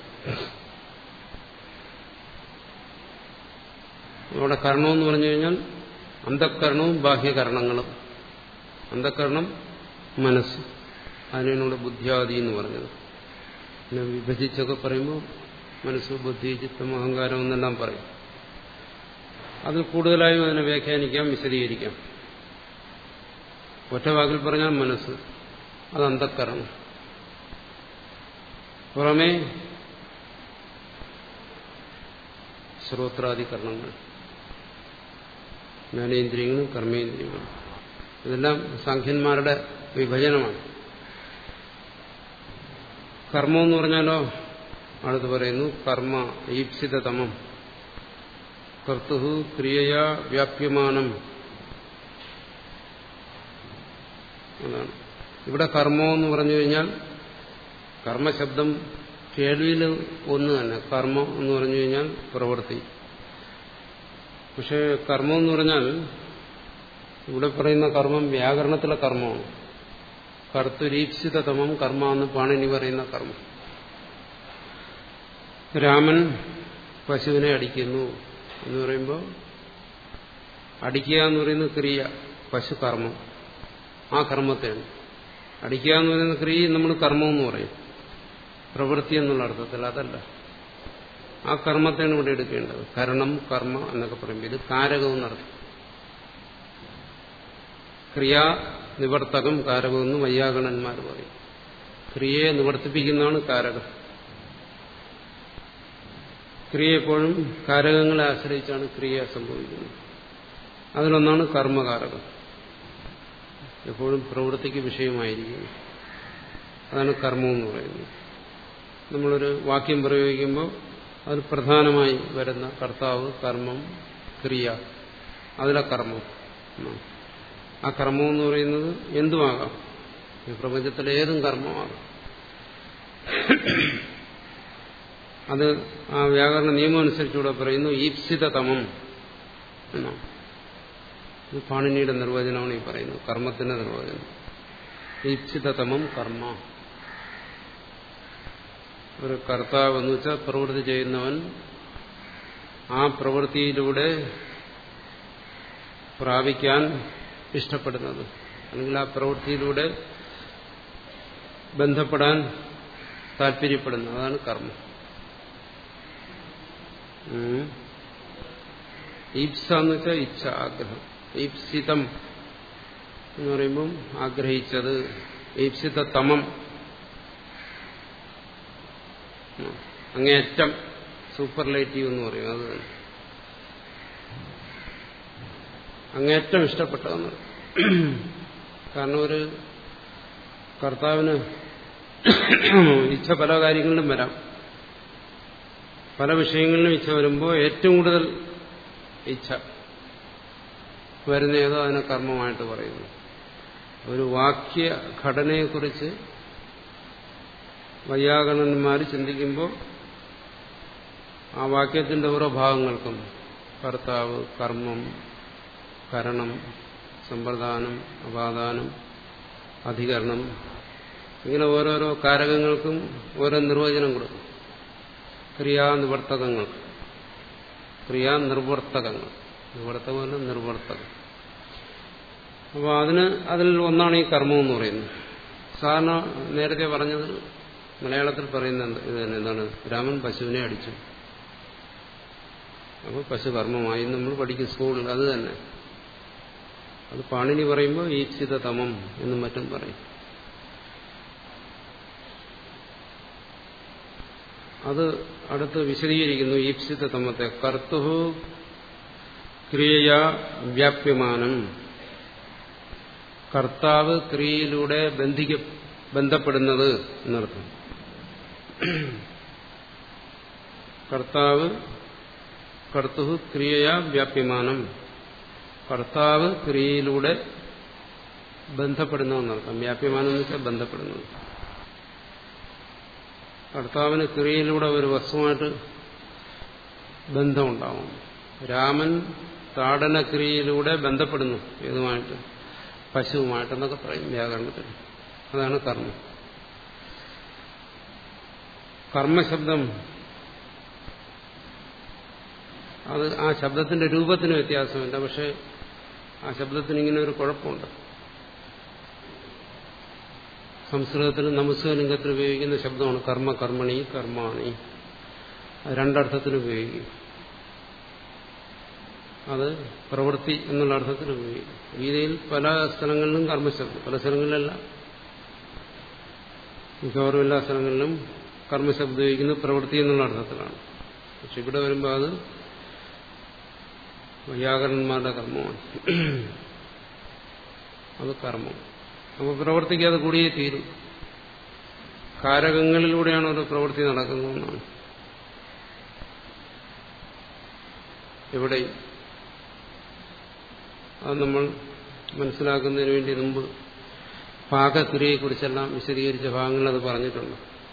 അവിടെ കരണമെന്ന് പറഞ്ഞു കഴിഞ്ഞാൽ അന്ധകരണവും ബാഹ്യകരണങ്ങളും അന്ധകരണം മനസ്സ് അതിനോട് ബുദ്ധിയാദി എന്ന് പറഞ്ഞത് പിന്നെ വിഭജിച്ചൊക്കെ പറയുമ്പോൾ മനസ്സ് ബുദ്ധി ചിത്തം അഹങ്കാരം എന്നെല്ലാം പറയും അതിൽ കൂടുതലായും അതിനെ വ്യാഖ്യാനിക്കാം വിശദീകരിക്കാം ഒറ്റ വാക്കിൽ പറഞ്ഞാൽ മനസ്സ് അത് അന്ധക്കരണം പുറമേ ശ്രോത്രാധികരണങ്ങൾ ജ്ഞാനേന്ദ്രിയങ്ങളും കർമ്മേന്ദ്രിയങ്ങളും ഇതെല്ലാം സാഖ്യന്മാരുടെ വിഭജനമാണ് കർമ്മം എന്ന് പറഞ്ഞാലോ അടുത്ത് പറയുന്നു കർമ്മ ഈപ്സിതതമം കർത്തുഹു ക്രിയയാ വ്യാപ്യമാനം അതാണ് ഇവിടെ കർമ്മം എന്ന് പറഞ്ഞു കഴിഞ്ഞാൽ കർമ്മശബ്ദം കേൾവിയിൽ ഒന്ന് തന്നെ കർമ്മം എന്ന് പറഞ്ഞു കഴിഞ്ഞാൽ പ്രവൃത്തി പക്ഷേ കർമ്മം എന്ന് പറഞ്ഞാൽ ഇവിടെ പറയുന്ന കർമ്മം വ്യാകരണത്തിലെ കർമ്മമാണ് കർത്തുരീപ്സിതതമം കർമ്മ എന്ന് പാണിനി പറയുന്ന കർമ്മം രാമൻ പശുവിനെ അടിക്കുന്നു എന്ന് പറയുമ്പോൾ അടിക്കുക എന്ന് പറയുന്ന ക്രിയ പശു കർമ്മം ആ കർമ്മത്തെയാണ് അടിക്കുക എന്ന് പറയുന്ന ക്രിയ നമ്മൾ കർമ്മം എന്ന് പറയും പ്രവൃത്തി എന്നുള്ള അർത്ഥത്തിൽ അതല്ല ആ കർമ്മത്തെയാണ് ഇവിടെ എടുക്കേണ്ടത് കരണം കർമ്മ എന്നൊക്കെ പറയുമ്പോൾ ഇത് കാരകം എന്നർത്ഥം ക്രിയാ നിവർത്തകം കാരകം എന്ന് വൈയാഗണന്മാർ പറയും ക്രിയയെ നിവർത്തിപ്പിക്കുന്നതാണ് കാരകം ക്രിയ എപ്പോഴും കാരകങ്ങളെ ആശ്രയിച്ചാണ് ക്രിയ സംഭവിക്കുന്നത് അതിലൊന്നാണ് കർമ്മകാരകം എപ്പോഴും പ്രവൃത്തിക്ക് വിഷയമായിരിക്കുന്നു അതാണ് കർമ്മം എന്ന് പറയുന്നത് നമ്മളൊരു വാക്യം പ്രയോഗിക്കുമ്പോൾ അതിൽ പ്രധാനമായി വരുന്ന കർത്താവ് കർമ്മം ക്രിയ അതിലെ കർമ്മം ആ കർമ്മം എന്ന് പറയുന്നത് എന്തുമാകാം ഈ പ്രപഞ്ചത്തിലെ ഏതും കർമ്മമാകാം അത് ആ വ്യാകരണ നിയമം അനുസരിച്ചുകൂടെ പറയുന്നു ഈപ്സിതതമം എന്നാണ് ഇത് പാണിനിയുടെ നിർവചനമാണ് ഈ പറയുന്നത് കർമ്മത്തിന്റെ നിർവചനം ഈപ്സിതതമം കർമ്മ ഒരു കർത്താവ് എന്ന് വെച്ചാൽ പ്രവൃത്തി ചെയ്യുന്നവൻ ആ പ്രവൃത്തിയിലൂടെ പ്രാപിക്കാൻ ഇഷ്ടപ്പെടുന്നത് അല്ലെങ്കിൽ ആ പ്രവൃത്തിയിലൂടെ ബന്ധപ്പെടാൻ താല്പര്യപ്പെടുന്നത് അതാണ് കർമ്മം ഈപ്സ എന്ന് വെച്ചാൽ ഇച്ഛ ആഗ്രഹം ഈപ്സിതം എന്ന് പറയുമ്പം ആഗ്രഹിച്ചത് ഈപ്സിത തമം അങ്ങേയറ്റം സൂപ്പർലൈറ്റീവ് എന്ന് പറയും അത് അങ്ങേയറ്റം ഇഷ്ടപ്പെട്ടതെന്ന് കാരണം ഒരു കർത്താവിന് ഇച്ഛ പല കാര്യങ്ങളിലും വരാം പല വിഷയങ്ങളിലും ഇച്ഛ വരുമ്പോൾ ഏറ്റവും കൂടുതൽ ഇച്ഛ വരുന്ന ഏതോ അതിനെ കർമ്മമായിട്ട് പറയുന്നു ഒരു വാക്യ ഘടനയെക്കുറിച്ച് വൈയാകരണന്മാർ ചിന്തിക്കുമ്പോൾ ആ വാക്യത്തിന്റെ ഓരോ ഭാഗങ്ങൾക്കും കർത്താവ് കർമ്മം കരണം സമ്പ്രദാനം അപാദാനം അധികരണം ഇങ്ങനെ ഓരോരോ കാരകങ്ങൾക്കും ഓരോ നിർവചനം കൊടുക്കും ക്രിയാനിവർത്തകങ്ങൾക്ക് ക്രിയാനിർവർത്തകങ്ങൾ നിവർത്തകമല്ല നിർവർത്തകം അപ്പോൾ അതിന് അതിൽ ഒന്നാണ് ഈ കർമ്മം എന്ന് പറയുന്നത് സാധാരണ നേരത്തെ പറഞ്ഞത് മലയാളത്തിൽ പറയുന്നുണ്ട് ഇത് തന്നെ എന്താണ് രാമൻ പശുവിനെ അടിച്ചു അപ്പോൾ പശു കർമ്മമായി നമ്മൾ പഠിക്കും സ്കൂളിൽ അത് തന്നെ അത് പാണിനി പറയുമ്പോൾ ഈപ്സിതതമം എന്നും മറ്റും പറയും അത് അടുത്ത് വിശദീകരിക്കുന്നു ഈപ്സിതതമത്തെ കർത്തുഹു ക്രിയയാ വ്യാപ്യമാനം കർത്താവ് ക്രിയയിലൂടെ ബന്ധിക്ക ബന്ധപ്പെടുന്നത് എന്നർത്ഥം കർത്താവ് കർത്തുഹു ക്രിയയാ വ്യാപ്യമാനം കർത്താവ് ക്രിയയിലൂടെ ബന്ധപ്പെടുന്നു എന്നർത്ഥം വ്യാപ്യമാനം എന്ന് വെച്ചാൽ ബന്ധപ്പെടുന്നത് കർത്താവിന് ക്രിയയിലൂടെ ഒരു വസ്തുവായിട്ട് ബന്ധമുണ്ടാവും രാമൻ താടനക്രിയയിലൂടെ ബന്ധപ്പെടുന്നു ഏതുമായിട്ട് പശുവുമായിട്ടെന്നൊക്കെ പറയും വ്യാകരണത്തിൽ അതാണ് കർമ്മം കർമ്മശബ്ദം അത് ആ ശബ്ദത്തിന്റെ രൂപത്തിന് വ്യത്യാസമില്ല പക്ഷെ ആ ശബ്ദത്തിന് ഇങ്ങനെ ഒരു കുഴപ്പമുണ്ട് സംസ്കൃതത്തിൽ നമസ്കലിംഗത്തിൽ ഉപയോഗിക്കുന്ന ശബ്ദമാണ് കർമ്മ കർമ്മണി കർമാണി അത് രണ്ടർത്ഥത്തിന് ഉപയോഗിക്കും അത് പ്രവൃത്തി എന്നുള്ള അർത്ഥത്തിൽ ഉപയോഗിക്കും ഗീതയിൽ പല സ്ഥലങ്ങളിലും കർമ്മശബ്ദം പല സ്ഥലങ്ങളിലല്ല മിക്കവാറും എല്ലാ സ്ഥലങ്ങളിലും കർമ്മശബ്ദം ഉപയോഗിക്കുന്നത് പ്രവൃത്തി എന്നുള്ള അർത്ഥത്തിലാണ് പക്ഷെ ഇവിടെ വരുമ്പോൾ അത് വൈയാകരണന്മാരുടെ കർമ്മമാണ് അത് കർമ്മം അപ്പോൾ പ്രവർത്തിക്കാതെ കൂടിയേ തീരും കാരകങ്ങളിലൂടെയാണ് ഒരു പ്രവൃത്തി നടക്കുന്നതെന്നാണ് എവിടെയും അത് നമ്മൾ മനസ്സിലാക്കുന്നതിന് വേണ്ടി മുമ്പ് പാകക്രിയയെക്കുറിച്ചെല്ലാം വിശദീകരിച്ച ഭാഗങ്ങളിൽ അത് പറഞ്ഞിട്ടുണ്ട്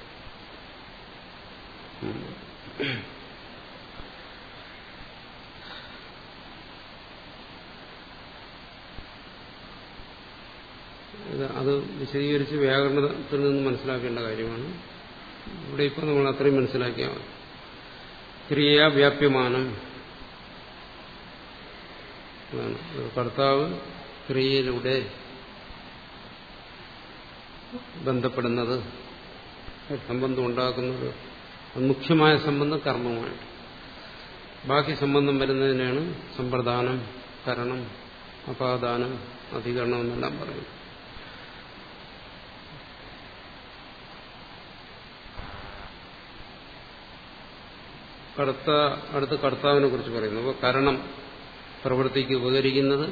അത് വിശദീകരിച്ച് വ്യാകരണത്തിൽ നിന്ന് മനസ്സിലാക്കേണ്ട കാര്യമാണ് ഇവിടെ ഇപ്പോൾ നമ്മൾ അത്രയും മനസ്സിലാക്കിയാൽ മതി ക്രിയ വ്യാപ്യമാനം അതാണ് കർത്താവ് ക്രിയയിലൂടെ ബന്ധപ്പെടുന്നത് സംബന്ധം ഉണ്ടാക്കുന്നത് മുഖ്യമായ സംബന്ധം കർമ്മമായിട്ട് ബാക്കി സംബന്ധം വരുന്നതിനാണ് സമ്പ്രദാനം കരണം അപാദാനം അധികരണം എന്നെല്ലാം പറയും കർത്ത അടുത്ത് കർത്താവിനെ കുറിച്ച് പറയുന്നു അപ്പോൾ കരണം പ്രവൃത്തിക്ക് ഉപകരിക്കുന്നത്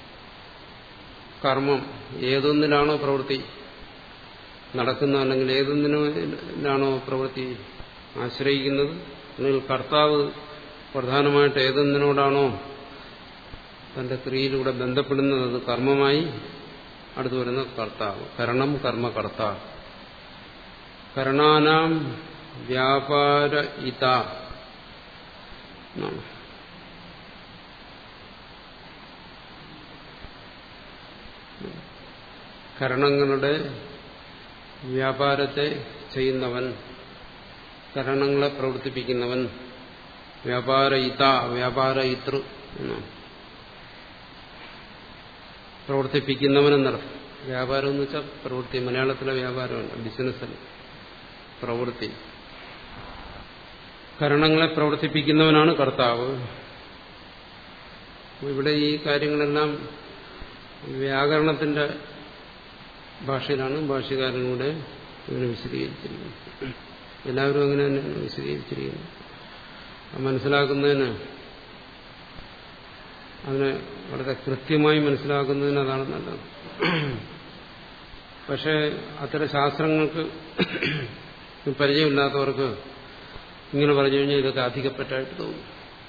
കർമ്മം ഏതൊന്നിലാണോ പ്രവൃത്തി നടക്കുന്ന അല്ലെങ്കിൽ ഏതൊന്നിനാണോ പ്രവൃത്തി ആശ്രയിക്കുന്നത് അല്ലെങ്കിൽ കർത്താവ് പ്രധാനമായിട്ട് ഏതൊന്നിനോടാണോ തന്റെ ക്രിയയിലൂടെ ബന്ധപ്പെടുന്നത് അത് കർമ്മമായി അടുത്ത് വരുന്ന കർത്താവ് കരണം കർമ്മകർത്ത കരണാനാം വ്യാപാര ഇത എന്നാണ് കരണങ്ങളുടെ വ്യാപാരത്തെ ചെയ്യുന്നവൻ കരണങ്ങളെ പ്രവർത്തിപ്പിക്കുന്നവൻ വ്യാപാര ഇത വ്യാപാര ഇതൃ എന്നാണ് പ്രവർത്തിപ്പിക്കുന്നവൻ എന്നർത്ഥം വ്യാപാരം എന്ന് വെച്ചാൽ പ്രവൃത്തി മലയാളത്തിലെ വ്യാപാരമല്ല ബിസിനസ്സല്ല പ്രവൃത്തി കരണങ്ങളെ പ്രവർത്തിപ്പിക്കുന്നവനാണ് കർത്താവ് ഇവിടെ ഈ കാര്യങ്ങളെല്ലാം വ്യാകരണത്തിന്റെ ഭാഷയിലാണ് ഭാഷകാരനൂടെ ഇതിനെ വിശദീകരിച്ചിരിക്കുന്നത് എല്ലാവരും അങ്ങനെ തന്നെയാണ് വിശദീകരിച്ചിരിക്കുന്നത് മനസ്സിലാക്കുന്നതിന് അതിനെ വളരെ കൃത്യമായി മനസ്സിലാക്കുന്നതിന് അതാണ് നല്ലത് പക്ഷേ അത്തരം ശാസ്ത്രങ്ങൾക്ക് പരിചയമില്ലാത്തവർക്ക് ഇങ്ങനെ പറഞ്ഞു കഴിഞ്ഞാൽ ഇതൊക്കെ അധികപ്പറ്റായിട്ട് തോന്നും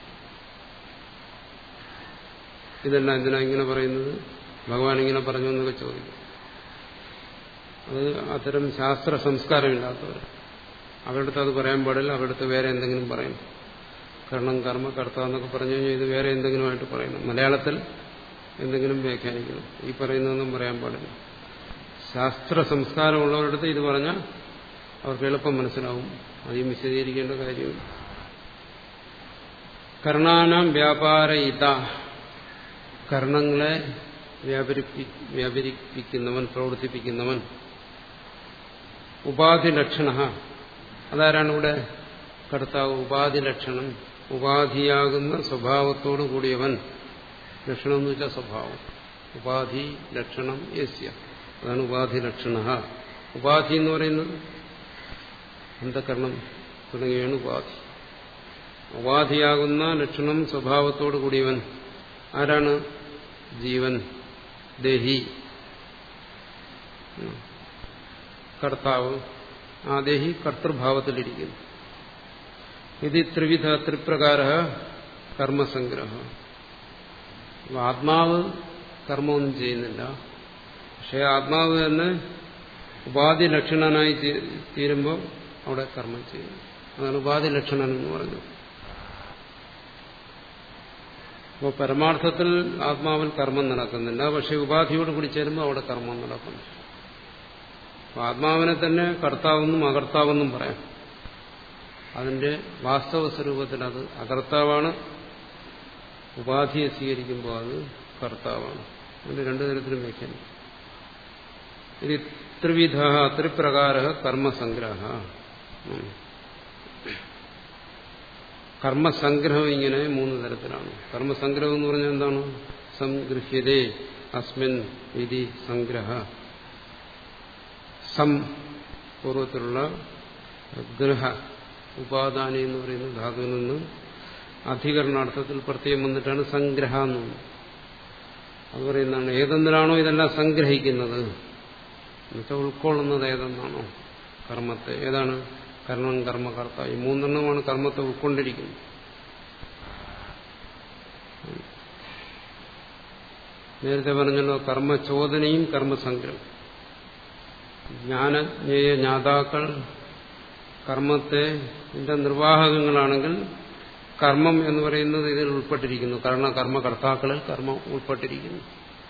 ഇതെല്ലാം എന്തിനാ ഇങ്ങനെ പറയുന്നത് ഭഗവാൻ ഇങ്ങനെ പറഞ്ഞു എന്നൊക്കെ ചോദിക്കും അത് അത്തരം ശാസ്ത്ര സംസ്കാരമില്ലാത്തവർ അവരുടെ അത് പറയാൻ പാടില്ല അവരുടെ വേറെ എന്തെങ്കിലും പറയണം കർണം കർമ്മ കർത്ത എന്നൊക്കെ പറഞ്ഞു കഴിഞ്ഞാൽ ഇത് വേറെ എന്തെങ്കിലുമായിട്ട് പറയണം മലയാളത്തിൽ എന്തെങ്കിലും വ്യാഖ്യാനിക്കണം ഈ പറയുന്നതൊന്നും പറയാൻ പാടില്ല ശാസ്ത്ര സംസ്കാരമുള്ളവരടുത്ത് ഇത് പറഞ്ഞാൽ അവർക്ക് എളുപ്പം മനസ്സിലാവും അധികം വിശദീകരിക്കേണ്ട കാര്യമില്ല കർണാനാം വ്യാപാര ഇത കർണങ്ങളെ വ്യാപരിപ്പി വ്യാപരിപ്പിക്കുന്നവൻ പ്രവർത്തിപ്പിക്കുന്നവൻ ഉപാധി ലക്ഷണ അതാരാണ് ഇവിടെ കർത്താവ് ഉപാധി ലക്ഷണം ഉപാധിയാകുന്ന സ്വഭാവത്തോടു കൂടിയവൻ ലക്ഷണം എന്ന് വെച്ചാൽ സ്വഭാവം ഉപാധി ലക്ഷണം യസ്യ അതാണ് ഉപാധി ലക്ഷണ ഉപാധി എന്ന് പറയുന്നത് അന്ധകരണം തുടങ്ങിയാണ് ഉപാധി ഉപാധിയാകുന്ന ലക്ഷണം സ്വഭാവത്തോടു കൂടിയവൻ ആരാണ് ജീവൻ ദേഹി കർത്താവ് ആ ദേഹി കർത്തൃഭാവത്തിലിരിക്കുന്നു ഇത് ത്രിവിധ ത്രിപ്രകാര കർമ്മസംഗ്രഹ അപ്പൊ ആത്മാവ് കർമ്മമൊന്നും ചെയ്യുന്നില്ല പക്ഷെ ആത്മാവ് തന്നെ ഉപാധി ലക്ഷണനായി തീരുമ്പോൾ അവിടെ കർമ്മം ചെയ്യുന്നു അതാണ് ഉപാധി ലക്ഷണൻ എന്ന് പറഞ്ഞത് അപ്പോൾ പരമാർത്ഥത്തിൽ ആത്മാവിൽ കർമ്മം നടക്കുന്നില്ല പക്ഷെ ഉപാധിയോട് കൂടി ചേരുമ്പോൾ അവിടെ കർമ്മം നടക്കുന്നു അപ്പോൾ ആത്മാവിനെ തന്നെ കർത്താവെന്നും അകർത്താവെന്നും പറയാം അതിന്റെ വാസ്തവ സ്വരൂപത്തിൽ അത് അകർത്താവാണ് ഉപാധിയെ സ്വീകരിക്കുമ്പോൾ അത് കർത്താവാണ് അതിന്റെ രണ്ടു തരത്തിലും വ്യാഖ്യാനം ഇത് ത്രിവിധ ത്രിപ്രകാര കർമ്മസംഗ്രഹ കർമ്മസംഗ്രഹം ഇങ്ങനെ മൂന്ന് തരത്തിലാണ് കർമ്മസംഗ്രഹം എന്ന് പറഞ്ഞാൽ എന്താണ് സംഗൃഹ്യതേ അസ്മിൻ വിധി സംഗ്രഹ സം പൂർവത്തിലുള്ള ഗൃഹ ഉപാദാനി എന്ന് പറയുന്ന ധാതുവിൽ നിന്ന് അധികരണാർത്ഥത്തിൽ പ്രത്യേകം വന്നിട്ടാണ് സംഗ്രഹ എന്ന് അത് പറയുന്നതാണ് ഏതെന്തിനാണോ ഇതെല്ലാം സംഗ്രഹിക്കുന്നത് എന്നുവെച്ചാൽ ഉൾക്കൊള്ളുന്നത് ഏതെന്നാണോ കർമ്മത്തെ ഏതാണ് കർമ്മം കർമ്മകർത്ത ഈ മൂന്നെണ്ണമാണ് കർമ്മത്തെ ഉൾക്കൊണ്ടിരിക്കുന്നത് നേരത്തെ പറഞ്ഞല്ലോ കർമ്മചോദനയും കർമ്മസംഗ്രഹം ജ്ഞാനജ്ഞേയ ജ്ഞാതാക്കൾ കർമ്മത്തെ ഇതിന്റെ നിർവാഹകങ്ങളാണെങ്കിൽ കർമ്മം എന്ന് പറയുന്നത് ഇതിൽ ഉൾപ്പെട്ടിരിക്കുന്നു കാരണം കർമ്മകർത്താക്കളിൽ കർമ്മം ഉൾപ്പെട്ടിരിക്കുന്നു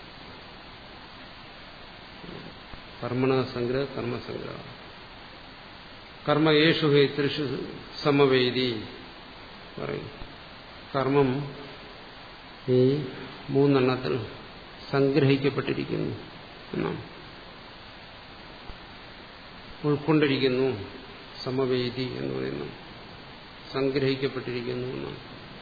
കർമ്മണ സംഗ്രഹ കർമ്മസംഗ്രഹ കർമ്മ യേശു ഹേ ത്രിഷു സമവേദി പറയും കർമ്മം ഈ മൂന്നെണ്ണത്തിൽ സംഗ്രഹിക്കപ്പെട്ടിരിക്കുന്നു എന്നാണ് ഉൾക്കൊണ്ടിരിക്കുന്നു സമവേദി എന്ന് പറയുന്നു സംഗ്രഹിക്കപ്പെട്ടിരിക്കുന്നു എന്നാണ്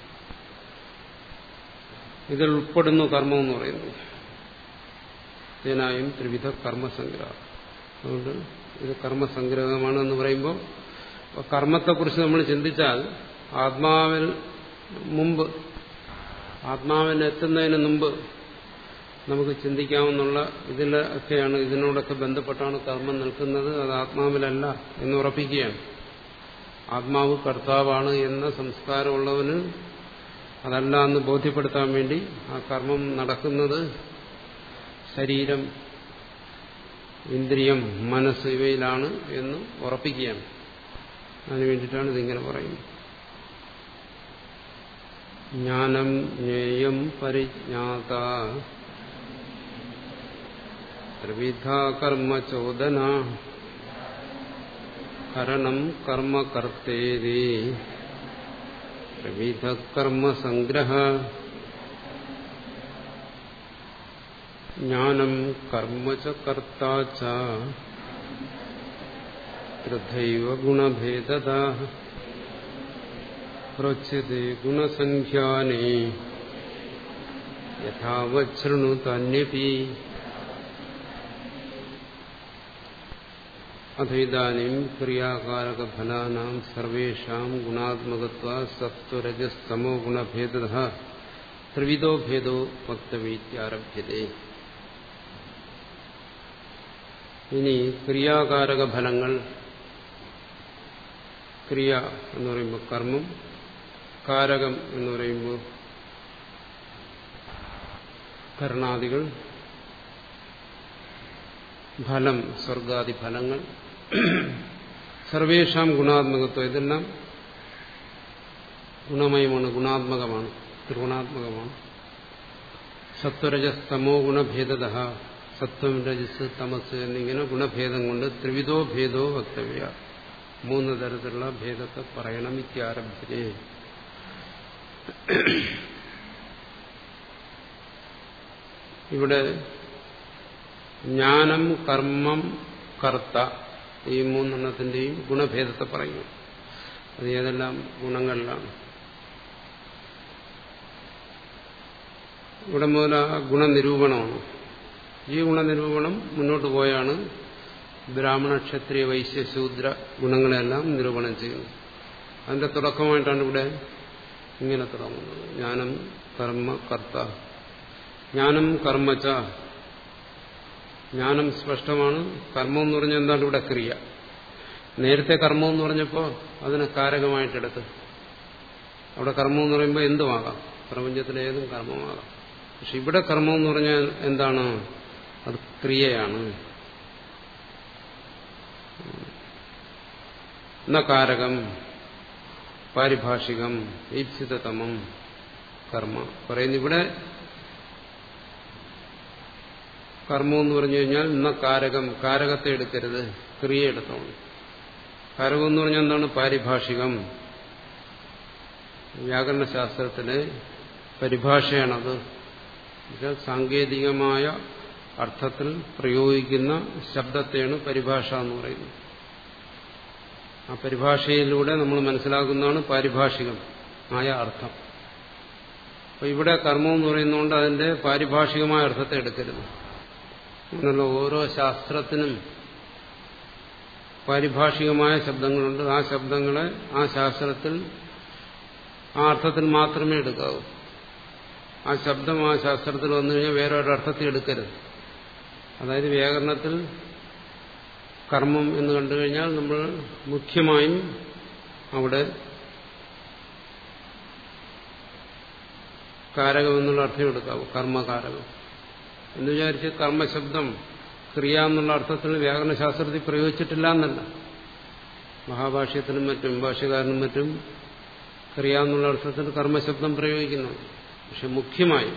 ഇതിൽ ഉൾപ്പെടുന്നു കർമ്മം എന്ന് പറയുന്നു ഇതിനായും ത്രിവിധ കർമ്മസംഗ്രഹം അതുകൊണ്ട് ഇത് കർമ്മസംഗ്രഹമാണെന്ന് പറയുമ്പോൾ കർമ്മത്തെക്കുറിച്ച് നമ്മൾ ചിന്തിച്ചാൽ ആത്മാവിൽ മുമ്പ് ആത്മാവിനെത്തുന്നതിന് മുമ്പ് നമുക്ക് ചിന്തിക്കാവുന്നുള്ള ഇതിലൊക്കെയാണ് ഇതിനോടൊക്കെ ബന്ധപ്പെട്ടാണ് കർമ്മം നിൽക്കുന്നത് അത് ആത്മാവിലല്ല എന്ന് ഉറപ്പിക്കുകയാണ് ആത്മാവ് കർത്താവാണ് എന്ന സംസ്കാരമുള്ളവന് അതല്ല എന്ന് ബോധ്യപ്പെടുത്താൻ വേണ്ടി ആ കർമ്മം നടക്കുന്നത് ശരീരം ഇന്ദ്രിയം മനസ്സ് ഇവയിലാണ് എന്ന് ഉറപ്പിക്കുകയാണ് അതിനു വേണ്ടിയിട്ടാണ് ഇതിങ്ങനെ പറയുന്നത് ജ്ഞാനം ജ്ഞേയം പരിജ്ഞാത ത്രിവിധ കർമ്മചോദന ഹരണം കർമ്മകർത്തേരി ത്രിവിധ കർമ്മസംഗ്രഹ ജ്ഞാനം കർമ്മ ച കർത്താ ച തൃഥൈവ ഗുണഭേദത പ്രോച്യത്തെ ഗുണസംഖ്യാനേ യഥാവശൃണുതന്യപി അഥൈതാനും ക്രിയാകാരകഫലാനാം സർവേഷാം ഗുണാത്മകത്വ സത്വരജസ്തമോ ഗുണഭേദ ത്രിവിധോ ഭേദോ വക്തവീത്യാരഭ്യതേ ഇനി ക്രിയാകാരക ഫലങ്ങൾ ക്രിയ എന്ന് പറയുമ്പോൾ കർമ്മം കാരകം എന്ന് പറയുമ്പോൾ കർണാദികൾ ഫലം സ്വർഗാദി ഫലങ്ങൾ സർവേഷാം ഗുണാത്മകത്വം ഇതെല്ലാം ഗുണമയമാണ് ഗുണാത്മകമാണ് ത്രിഗുണാത്മകമാണ് സത്വരജസ്തമോ ഗുണഭേദത സത്വം രജസ് തമസ് എന്നിങ്ങനെ ഗുണഭേദം കൊണ്ട് ത്രിവിധോ ഭേദോ വക്തവ്യ മൂന്ന് തരത്തിലുള്ള ഭേദത്തെ പറയണം ഇത്യാരംഭരെ ഇവിടെ ജ്ഞാനം കർമ്മം കർത്ത ഈ മൂന്നെണ്ണത്തിന്റെയും ഗുണഭേദത്തെ പറയുന്നു അത് ഏതെല്ലാം ഗുണങ്ങളിലാണ് ഇവിടെ മുതൽ ആ ഗുണനിരൂപണമാണ് ഈ ഗുണനിരൂപണം മുന്നോട്ട് പോയാണ് ബ്രാഹ്മണ ക്ഷത്രിയ വൈശ്യ ശൂദ്ര ഗുണങ്ങളെല്ലാം നിരൂപണം ചെയ്യുന്നത് അതിന്റെ തുടക്കമായിട്ടാണ് ഇവിടെ ഇങ്ങനെ തുടങ്ങുന്നത് ജ്ഞാനം കർമ്മ കർത്ത ജ്ഞാനം കർമ്മച്ച ജ്ഞാനം സ്പഷ്ടമാണ് കർമ്മം എന്ന് പറഞ്ഞാൽ എന്താണ് ഇവിടെ ക്രിയ നേരത്തെ കർമ്മം എന്ന് പറഞ്ഞപ്പോൾ അതിനെ കാരകമായിട്ടെടുത്ത് അവിടെ കർമ്മം എന്ന് പറയുമ്പോൾ എന്തുമാകാം പ്രപഞ്ചത്തിലെ ഏതും കർമ്മമാകാം പക്ഷെ ഇവിടെ കർമ്മം എന്ന് പറഞ്ഞാൽ എന്താണ് അത് ക്രിയയാണ് കാരകം പാരിഭാഷികം ഈപ്സിതതമം കർമ്മ പറയുന്നു ഇവിടെ കർമ്മം എന്ന് പറഞ്ഞു കഴിഞ്ഞാൽ ഇന്ന കാരകം കാരകത്തെ എടുക്കരുത് ക്രിയ എടുത്തോണം കാരകം എന്ന് പറഞ്ഞാൽ എന്താണ് പാരിഭാഷികം വ്യാകരണശാസ്ത്രത്തിലെ പരിഭാഷയാണത് എന്നുവെച്ചാൽ സാങ്കേതികമായ അർത്ഥത്തിൽ പ്രയോഗിക്കുന്ന ശബ്ദത്തെയാണ് പരിഭാഷ എന്ന് പറയുന്നത് ആ പരിഭാഷയിലൂടെ നമ്മൾ മനസ്സിലാക്കുന്നതാണ് പാരിഭാഷികം ആയ അർത്ഥം അപ്പൊ ഇവിടെ കർമ്മം എന്ന് പറയുന്നതുകൊണ്ട് അതിന്റെ പാരിഭാഷികമായ അർത്ഥത്തെ എടുക്കരുത് അങ്ങനെയുള്ള ഓരോ ശാസ്ത്രത്തിനും പാരിഭാഷികമായ ശബ്ദങ്ങളുണ്ട് ആ ശബ്ദങ്ങളെ ആ ശാസ്ത്രത്തിൽ ആ അർത്ഥത്തിൽ മാത്രമേ എടുക്കാവൂ ആ ശബ്ദം ആ ശാസ്ത്രത്തിൽ വന്നു കഴിഞ്ഞാൽ വേറെ ഒരർത്ഥത്തിൽ എടുക്കരുത് അതായത് വ്യാകരണത്തിൽ കർമ്മം എന്ന് കണ്ടു കഴിഞ്ഞാൽ നമ്മൾ മുഖ്യമായും അവിടെ കാരകം എന്നുള്ള അർത്ഥം എടുക്കാവൂ കർമ്മകാരകം എന്ന് വിചാരിച്ച് കർമ്മശബ്ദം ക്രിയ എന്നുള്ള അർത്ഥത്തിൽ വ്യാകരണശാസ്ത്രത്തിൽ പ്രയോഗിച്ചിട്ടില്ല എന്നല്ല മഹാഭാഷ്യത്തിനും മറ്റും ഭാഷ്യകാരനും മറ്റും ക്രിയ എന്നുള്ള അർത്ഥത്തിൽ കർമ്മശബ്ദം പ്രയോഗിക്കുന്നു പക്ഷെ മുഖ്യമായി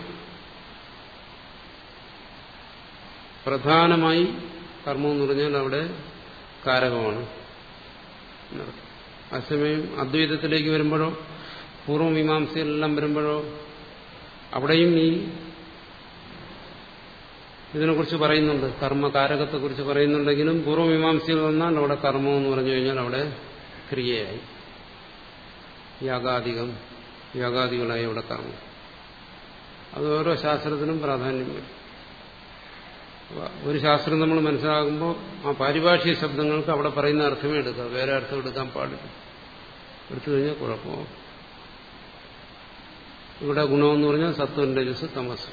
പ്രധാനമായി കർമ്മം എന്ന് പറഞ്ഞാൽ അവിടെ കാരകമാണ് അസമയം അദ്വൈതത്തിലേക്ക് വരുമ്പോഴോ പൂർവ്വമീമാംസയിലെല്ലാം വരുമ്പോഴോ അവിടെയും ഈ ഇതിനെക്കുറിച്ച് പറയുന്നുണ്ട് കർമ്മകാരകത്തെക്കുറിച്ച് പറയുന്നുണ്ടെങ്കിലും പൂർവ്വമീമാംസയിൽ വന്നാൽ അവിടെ കർമ്മം എന്ന് പറഞ്ഞു കഴിഞ്ഞാൽ അവിടെ ക്രിയയായി യാഗാധികം യാഗാദികളായി അവിടെ കർമ്മം അത് ഓരോ ശാസ്ത്രത്തിനും പ്രാധാന്യം വരും ഒരു ശാസ്ത്രം നമ്മൾ മനസ്സിലാകുമ്പോൾ ആ പാരിഭാഷിക ശബ്ദങ്ങൾക്ക് അവിടെ പറയുന്ന അർത്ഥമേ എടുക്കാം വേറെ അർത്ഥം എടുക്കാൻ പാടില്ല എടുത്തു കഴിഞ്ഞാൽ കുഴപ്പമാവും ഇവിടെ ഗുണമെന്ന് പറഞ്ഞാൽ സത്വം രജസ് തമസ്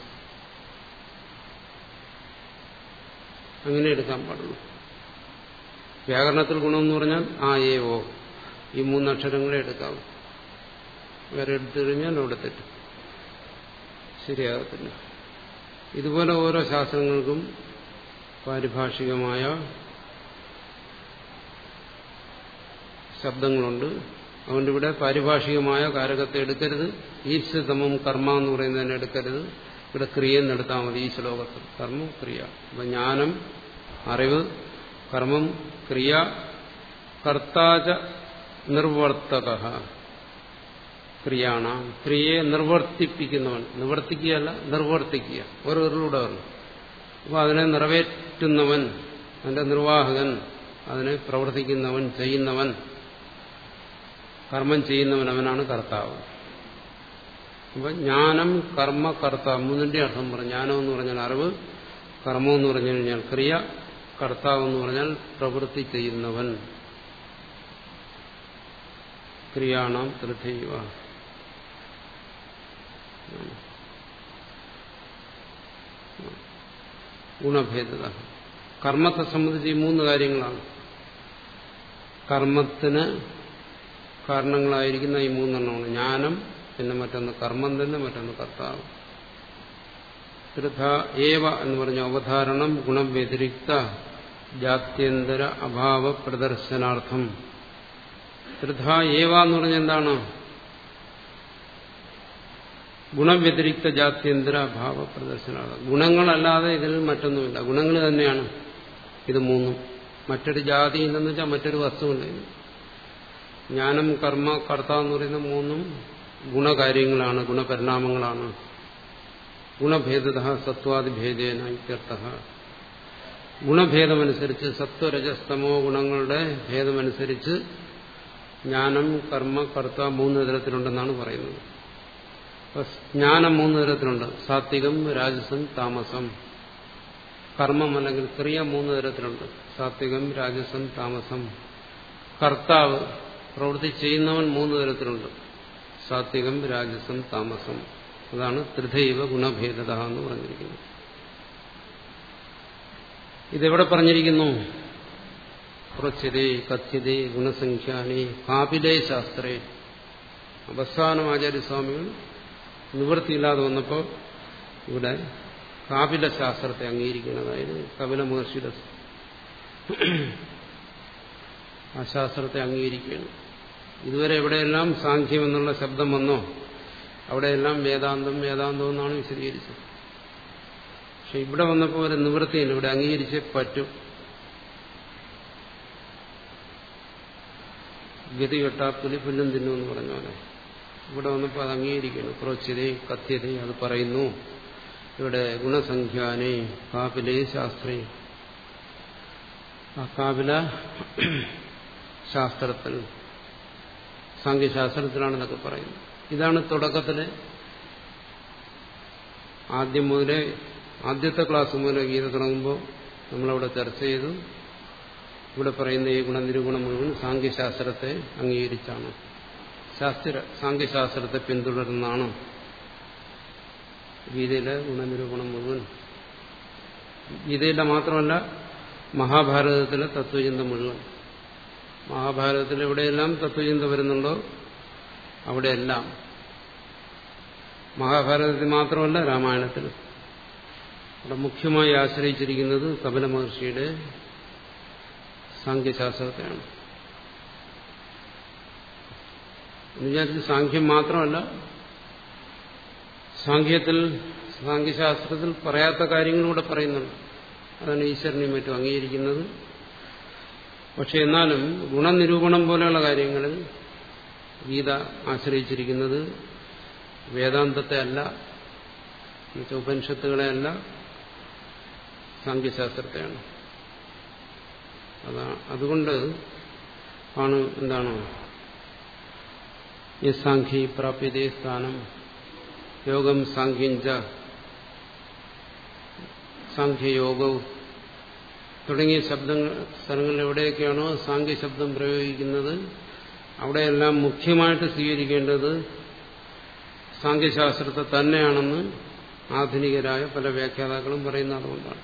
അങ്ങനെ എടുക്കാൻ പാടുള്ളൂ വ്യാകരണത്തിൽ ഗുണമെന്ന് പറഞ്ഞാൽ ആ ഏ ഓ ഈ മൂന്നക്ഷരങ്ങളെ എടുക്കാവും വേറെ എടുത്തു കഴിഞ്ഞാൽ അവിടെ തെറ്റും ശരിയാകത്തില്ല ഇതുപോലെ ഓരോ ശാസ്ത്രങ്ങൾക്കും പാരിഭാഷികമായ ശബ്ദങ്ങളുണ്ട് അതുകൊണ്ട് ഇവിടെ പാരിഭാഷികമായ കാരകത്തെ എടുക്കരുത് ഈശ്വതമം കർമ്മ എന്ന് പറയുന്നതിനെ എടുക്കരുത് ഇവിടെ ക്രിയ എന്നെടുത്താൽ മതി ഈ ശ്ലോകത്തിൽ കർമ്മം ക്രിയ അപ്പൊ ജ്ഞാനം അറിവ് കർമ്മം ക്രിയ കർത്താച നിർവർത്തക ക്രിയാണ ക്രിയയെ നിർവർത്തിപ്പിക്കുന്നവൻ നിവർത്തിക്കുകയല്ല നിർവർത്തിക്കുക ഓരോരുത്തരുടെ പറഞ്ഞു അപ്പോൾ അതിനെ നിറവേറ്റുന്നവൻ അതിന്റെ നിർവാഹകൻ അതിനെ പ്രവർത്തിക്കുന്നവൻ ചെയ്യുന്നവൻ കർമ്മം ചെയ്യുന്നവൻ അവനാണ് കർത്താവ് അപ്പൊ ജ്ഞാനം കർമ്മ കർത്താവ് മൂന്നിന്റെ അർത്ഥം പറഞ്ഞു ജ്ഞാനം എന്ന് പറഞ്ഞാൽ അറിവ് കർമ്മം എന്ന് പറഞ്ഞു കഴിഞ്ഞാൽ ക്രിയ കർത്താവ് എന്ന് പറഞ്ഞാൽ പ്രവൃത്തി ചെയ്യുന്നവൻ ക്രിയാണാം തൃഥൈവ ഗുണഭേദത കർമ്മത്തെ സംബന്ധിച്ച് ഈ മൂന്ന് കാര്യങ്ങളാണ് കർമ്മത്തിന് കാരണങ്ങളായിരിക്കുന്ന ഈ മൂന്നെണ്ണമാണ് ജ്ഞാനം പിന്നെ മറ്റൊന്ന് കർമ്മം തന്നെ മറ്റൊന്ന് കർത്താവ് ത്രിധ ഏവ എന്ന് പറഞ്ഞ അവധാരണം ഗുണം വ്യതിരിക്ത ജാത്യന്തര അഭാവ പ്രദർശനാർത്ഥം ത്രിധ ഏവ എന്ന് പറഞ്ഞ എന്താണ് ഗുണവ്യതിരിക്ത ജാത്യന്തര അഭാവ പ്രദർശനാർത്ഥം ഗുണങ്ങളല്ലാതെ ഇതിൽ മറ്റൊന്നുമില്ല ഗുണങ്ങൾ തന്നെയാണ് ഇത് മൂന്നും മറ്റൊരു ജാതി ഇല്ലെന്ന് വെച്ചാൽ മറ്റൊരു വസ്തുവില്ല ഇത് ജ്ഞാനം കർമ്മ കർത്ത എന്ന് പറയുന്ന മൂന്നും ഗുണകാര്യങ്ങളാണ് ഗുണപരിണാമങ്ങളാണ് ഗുണഭേദത സത്വാദിഭേദേന ഇത്യർത്ഥ ഗുണഭേദമനുസരിച്ച് സത്വരജസ്തമോ ഗുണങ്ങളുടെ ഭേദമനുസരിച്ച് ജ്ഞാനം കർമ്മ കർത്ത മൂന്ന് തരത്തിലുണ്ടെന്നാണ് പറയുന്നത് ജ്ഞാനം മൂന്ന് തരത്തിലുണ്ട് സാത്വികം രാജസം താമസം കർമ്മം അല്ലെങ്കിൽ ക്രിയ മൂന്ന് തരത്തിലുണ്ട് സാത്വികം രാജസം താമസം കർത്താവ് പ്രവൃത്തി ചെയ്യുന്നവൻ മൂന്ന് തരത്തിലുണ്ട് സാത്വികം രാജസം താമസം അതാണ് ത്രിധൈവ ഗുണഭേദത എന്ന് പറഞ്ഞിരിക്കുന്നത് ഇതെവിടെ പറഞ്ഞിരിക്കുന്നു കുറച്ചതേ കഥ്യതേ ഗുണസംഖ്യാനി കാപിലേ ശാസ്ത്രേ അവസാനം ആചാര്യസ്വാമികൾ നിവൃത്തിയില്ലാതെ വന്നപ്പോൾ ഇവിടെ കാപില ശാസ്ത്രത്തെ അംഗീകരിക്കുന്നത് അതായത് കപില മഹർഷിയുടെ ആ ശാസ്ത്രത്തെ അംഗീകരിക്കുകയാണ് ഇതുവരെ എവിടെയെല്ലാം സാഖ്യം എന്നുള്ള ശബ്ദം വന്നോ അവിടെയെല്ലാം വേദാന്തം വേദാന്തം എന്നാണ് വിശദീകരിച്ചത് പക്ഷെ ഇവിടെ വന്നപ്പോൾ ഒരു നിവൃത്തിയില്ല ഇവിടെ അംഗീകരിച്ചേ പറ്റും ഗതി കെട്ടാ പുലിപ്പുല്ലും തിന്നു എന്ന് പറഞ്ഞ പോലെ ഇവിടെ വന്നപ്പോൾ അത് അംഗീകരിക്കുന്നു പ്രോച്യത കഥ്യത അത് പറയുന്നു ഇവിടെ ഗുണസംഖ്യാനെ കാപിലെ ശാസ്ത്രേ ആ കാപില ശാസ്ത്രത്തിൽ സാങ്കേശാസ്ത്രത്തിലാണ് എന്നൊക്കെ പറയുന്നത് ഇതാണ് തുടക്കത്തില് ആദ്യം മുതലേ ആദ്യത്തെ ക്ലാസ് മുതലേ ഗീത തുടങ്ങുമ്പോൾ നമ്മളവിടെ ചർച്ച ചെയ്തു ഇവിടെ പറയുന്ന ഈ ഗുണനിരൂപണം മുഴുവൻ സാങ്കേശാസ്ത്രത്തെ അംഗീകരിച്ചാണ് ശാസ്ത്ര സാങ്കേശാസ്ത്രത്തെ പിന്തുടരുന്നതാണ് ഗീതയിലെ ഗുണനിരൂപണം മുഴുവൻ ഗീതയിലെ മാത്രമല്ല മഹാഭാരതത്തിലെ തത്വചിന്ത മുഴുവൻ മഹാഭാരതത്തിൽ എവിടെയെല്ലാം തത്വചിന്ത വരുന്നുണ്ടോ അവിടെയെല്ലാം മഹാഭാരതത്തിൽ മാത്രമല്ല രാമായണത്തിൽ അവിടെ മുഖ്യമായി ആശ്രയിച്ചിരിക്കുന്നത് കപില മഹർഷിയുടെ സാങ്കേശാസ്ത്രത്തെയാണ് വിചാരിച്ച് സാഖ്യം മാത്രമല്ല സാഖ്യത്തിൽ സാങ്കേശാസ്ത്രത്തിൽ പറയാത്ത കാര്യങ്ങളൂടെ പറയുന്നുണ്ട് അതാണ് ഈശ്വരനെയും മറ്റും അംഗീകരിക്കുന്നത് പക്ഷെ എന്നാലും ഗുണനിരൂപണം പോലെയുള്ള കാര്യങ്ങളിൽ ഗീത ആശ്രയിച്ചിരിക്കുന്നത് വേദാന്തത്തെ അല്ല എന്നുവെച്ചാൽ ഉപനിഷത്തുകളെ അല്ല സാങ്കേശാസ്ത്രത്തെയാണ് അതാ അതുകൊണ്ട് ആണ് എന്താണ് ഈ സാഖ്യ പ്രാപ്യതേ സ്ഥാനം യോഗം സാഖ്യഞ്ച സാഖ്യയോഗവും തുടങ്ങിയ ശബ്ദങ്ങൾ സ്ഥലങ്ങളിൽ എവിടെയൊക്കെയാണോ സാങ്കേ ശബ്ദം പ്രയോഗിക്കുന്നത് അവിടെയെല്ലാം മുഖ്യമായിട്ട് സ്വീകരിക്കേണ്ടത് സാങ്കേശാസ്ത്രത്തെ തന്നെയാണെന്ന് ആധുനികരായ പല വ്യാഖ്യാതാക്കളും പറയുന്ന അതുകൊണ്ടാണ്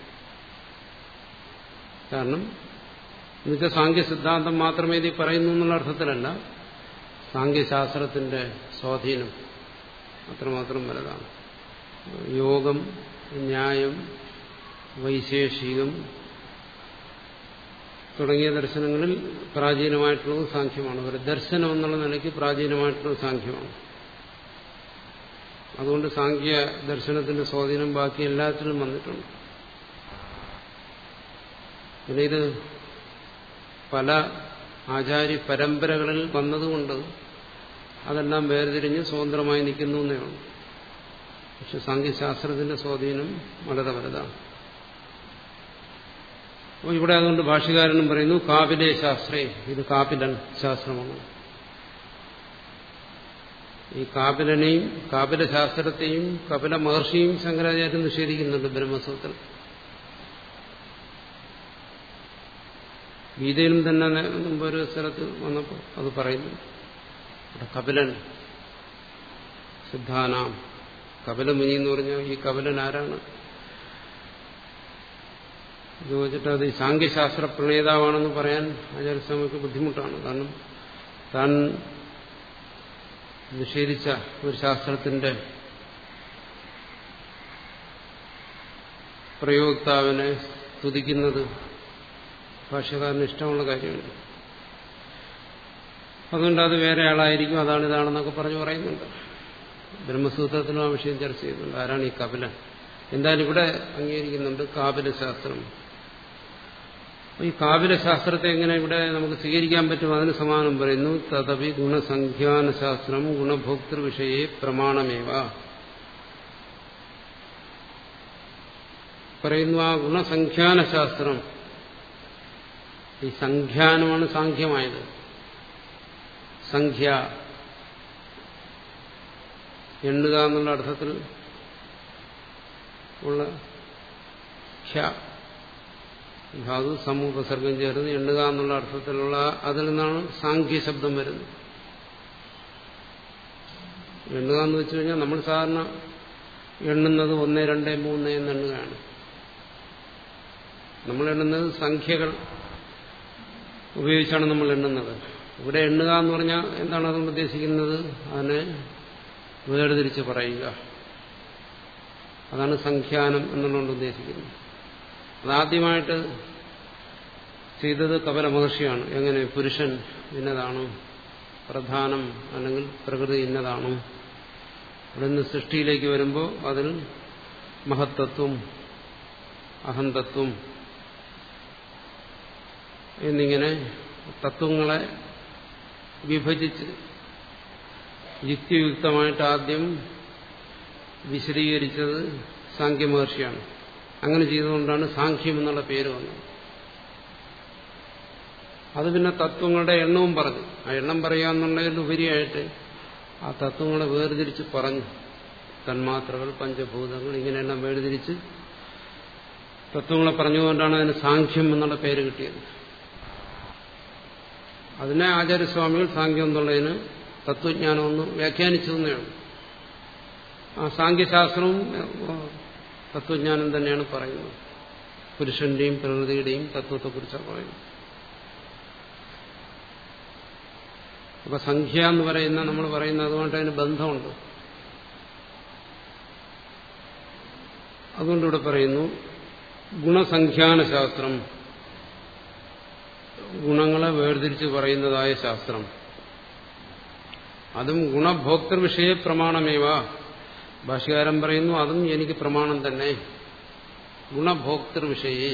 കാരണം എന്നുവെച്ചാൽ സാങ്കേ സിദ്ധാന്തം മാത്രമേ ഇത് പറയുന്നു എന്നുള്ള അർത്ഥത്തിലല്ല സാങ്കേശാസ്ത്രത്തിന്റെ സ്വാധീനം അത്രമാത്രം വലുതാണ് യോഗം ന്യായം വൈശേഷികം തുടങ്ങിയ ദർശനങ്ങളിൽ പ്രാചീനമായിട്ടുള്ളത് സാഖ്യമാണ് ഒരു ദർശനം എന്നുള്ള നിലയ്ക്ക് പ്രാചീനമായിട്ടുള്ളത് സാഖ്യമാണ് അതുകൊണ്ട് സാഖ്യ ദർശനത്തിന്റെ സ്വാധീനം ബാക്കി എല്ലാത്തിലും വന്നിട്ടുണ്ട് പിന്നെ ഇത് പല ആചാര്യ പരമ്പരകളിൽ വന്നതുകൊണ്ട് അതെല്ലാം വേർതിരിഞ്ഞ് സ്വതന്ത്രമായി നിൽക്കുന്നു എന്നേ ഉള്ളൂ പക്ഷെ സാങ്കേശാസ്ത്രത്തിന്റെ സ്വാധീനം വളരെ വലുതാണ് അപ്പോൾ ഇവിടെ അതുകൊണ്ട് ഭാഷകാരനും പറയുന്നു കാപിലെ ശാസ്ത്രേ ഇത് കാപിലൻ ശാസ്ത്രമാണ് ഈ കാപിലനെയും കാപില ശാസ്ത്രത്തെയും കപില മഹർഷിയും ശങ്കരാചാര്യം നിഷേധിക്കുന്നുണ്ട് ബ്രഹ്മസൂത്രത്തിൽ ഗീതയിലും തന്നെ മുമ്പ് ഒരു സ്ഥലത്ത് വന്നപ്പോൾ അത് പറയുന്നു കപിലൻ സിദ്ധാനാം കപിലമുനി എന്ന് പറഞ്ഞാൽ ഈ കപിലൻ ആരാണ് ചോദിച്ചിട്ട് അത് സാങ്കേശാസ്ത്ര പ്രണേതാവാണെന്ന് പറയാൻ ആചാര്യസ്വാമിക്ക് ബുദ്ധിമുട്ടാണ് കാരണം താൻ നിഷേധിച്ച ഒരു ശാസ്ത്രത്തിന്റെ പ്രയോക്താവിനെ സ്തുതിക്കുന്നത് ഭാഷ്യക്കാരന് ഇഷ്ടമുള്ള കാര്യമുണ്ട് അതുകൊണ്ട് അത് വേറെ ആളായിരിക്കും അതാണ് ഇതാണെന്നൊക്കെ പറഞ്ഞു പറയുന്നുണ്ട് ബ്രഹ്മസൂത്രത്തിലും ആ വിഷയം ചർച്ച ചെയ്യുന്നുണ്ട് ആരാണ് ഈ കപിലൻ എന്തായാലും ഇവിടെ അംഗീകരിക്കുന്നുണ്ട് കാപില ശാസ്ത്രം ഈ കാപില ശാസ്ത്രത്തെ എങ്ങനെ ഇവിടെ നമുക്ക് സ്വീകരിക്കാൻ പറ്റും അതിന് സമാനം പറയുന്നു തദപി ഗുണസംഖ്യാന ശാസ്ത്രം ഗുണഭോക്തൃ വിഷയെ പ്രമാണമേവ പറയുന്നു ആ ഗുണസംഖ്യാന ശാസ്ത്രം ഈ സംഖ്യാനമാണ് സാഖ്യമായത് സംഖ്യ എണ്ണുക എന്നുള്ള അർത്ഥത്തിൽ ഉള്ള ഖ്യ ധാതു സമൂഹസർഗം ചേർന്ന് എണ്ണുക എന്നുള്ള അർത്ഥത്തിലുള്ള അതിൽ നിന്നാണ് സാഖ്യ ശബ്ദം വരുന്നത് എണ്ണുക എന്ന് വെച്ചു കഴിഞ്ഞാൽ നമ്മൾ സാധാരണ എണ്ണുന്നത് ഒന്ന് രണ്ട് മൂന്ന് എന്ന് എണ്ണുകയാണ് നമ്മൾ എണ്ണുന്നത് സംഖ്യകൾ ഉപയോഗിച്ചാണ് നമ്മൾ എണ്ണുന്നത് ഇവിടെ എണ്ണുക എന്ന് പറഞ്ഞാൽ എന്താണ് അതുകൊണ്ട് ഉദ്ദേശിക്കുന്നത് അതിനെ വേർതിരിച്ച് പറയുക അതാണ് സംഖ്യാനം എന്നുള്ളതുകൊണ്ട് ഉദ്ദേശിക്കുന്നത് അതാദ്യമായിട്ട് ചെയ്തത് കപല മഹർഷിയാണ് എങ്ങനെ പുരുഷൻ ഇന്നതാണ് പ്രധാനം അല്ലെങ്കിൽ പ്രകൃതി ഇന്നതാണ് അവിടെ നിന്ന് സൃഷ്ടിയിലേക്ക് വരുമ്പോൾ അതിൽ മഹത്തത്വം അഹന്തത്വം എന്നിങ്ങനെ തത്വങ്ങളെ വിഭജിച്ച് യുക്തിയുക്തമായിട്ട് ആദ്യം വിശദീകരിച്ചത് സാഖ്യമഹർഷിയാണ് അങ്ങനെ ചെയ്തുകൊണ്ടാണ് സാഖ്യം എന്നുള്ള പേര് വന്നത് അത് പിന്നെ തത്വങ്ങളുടെ എണ്ണവും പറഞ്ഞു ആ എണ്ണം പറയാന്നുള്ളതിൽ ഉപരിയായിട്ട് ആ തത്വങ്ങളെ വേർതിരിച്ച് പറഞ്ഞു തന്മാത്രകൾ പഞ്ചഭൂതങ്ങൾ ഇങ്ങനെയെല്ലാം വേർതിരിച്ച് തത്വങ്ങളെ പറഞ്ഞുകൊണ്ടാണ് അതിന് സാഖ്യം എന്നുള്ള പേര് കിട്ടിയത് അതിനെ ആചാര്യസ്വാമികൾ സാഖ്യം എന്നുള്ളതിന് തത്വജ്ഞാനമൊന്ന് വ്യാഖ്യാനിച്ചു തന്നെയാണ് ആ സാഖ്യശാസ്ത്രവും തത്വജ്ഞാനം തന്നെയാണ് പറയുന്നത് പുരുഷന്റെയും പ്രകൃതിയുടെയും തത്വത്തെക്കുറിച്ചാണ് പറയുന്നത് അപ്പൊ സംഖ്യ എന്ന് പറയുന്ന നമ്മൾ പറയുന്ന അതുകൊണ്ട് അതിന് ബന്ധമുണ്ട് അതുകൊണ്ട് ഇവിടെ പറയുന്നു ഗുണസംഖ്യാന ശാസ്ത്രം ഗുണങ്ങളെ വേർതിരിച്ച് പറയുന്നതായ ശാസ്ത്രം അതും ഗുണഭോക്തൃ വിഷയ പ്രമാണമേവ ഭാഷകാരൻ പറയുന്നു അതും എനിക്ക് പ്രമാണം തന്നെ ഗുണഭോക്തൃ വിഷയെ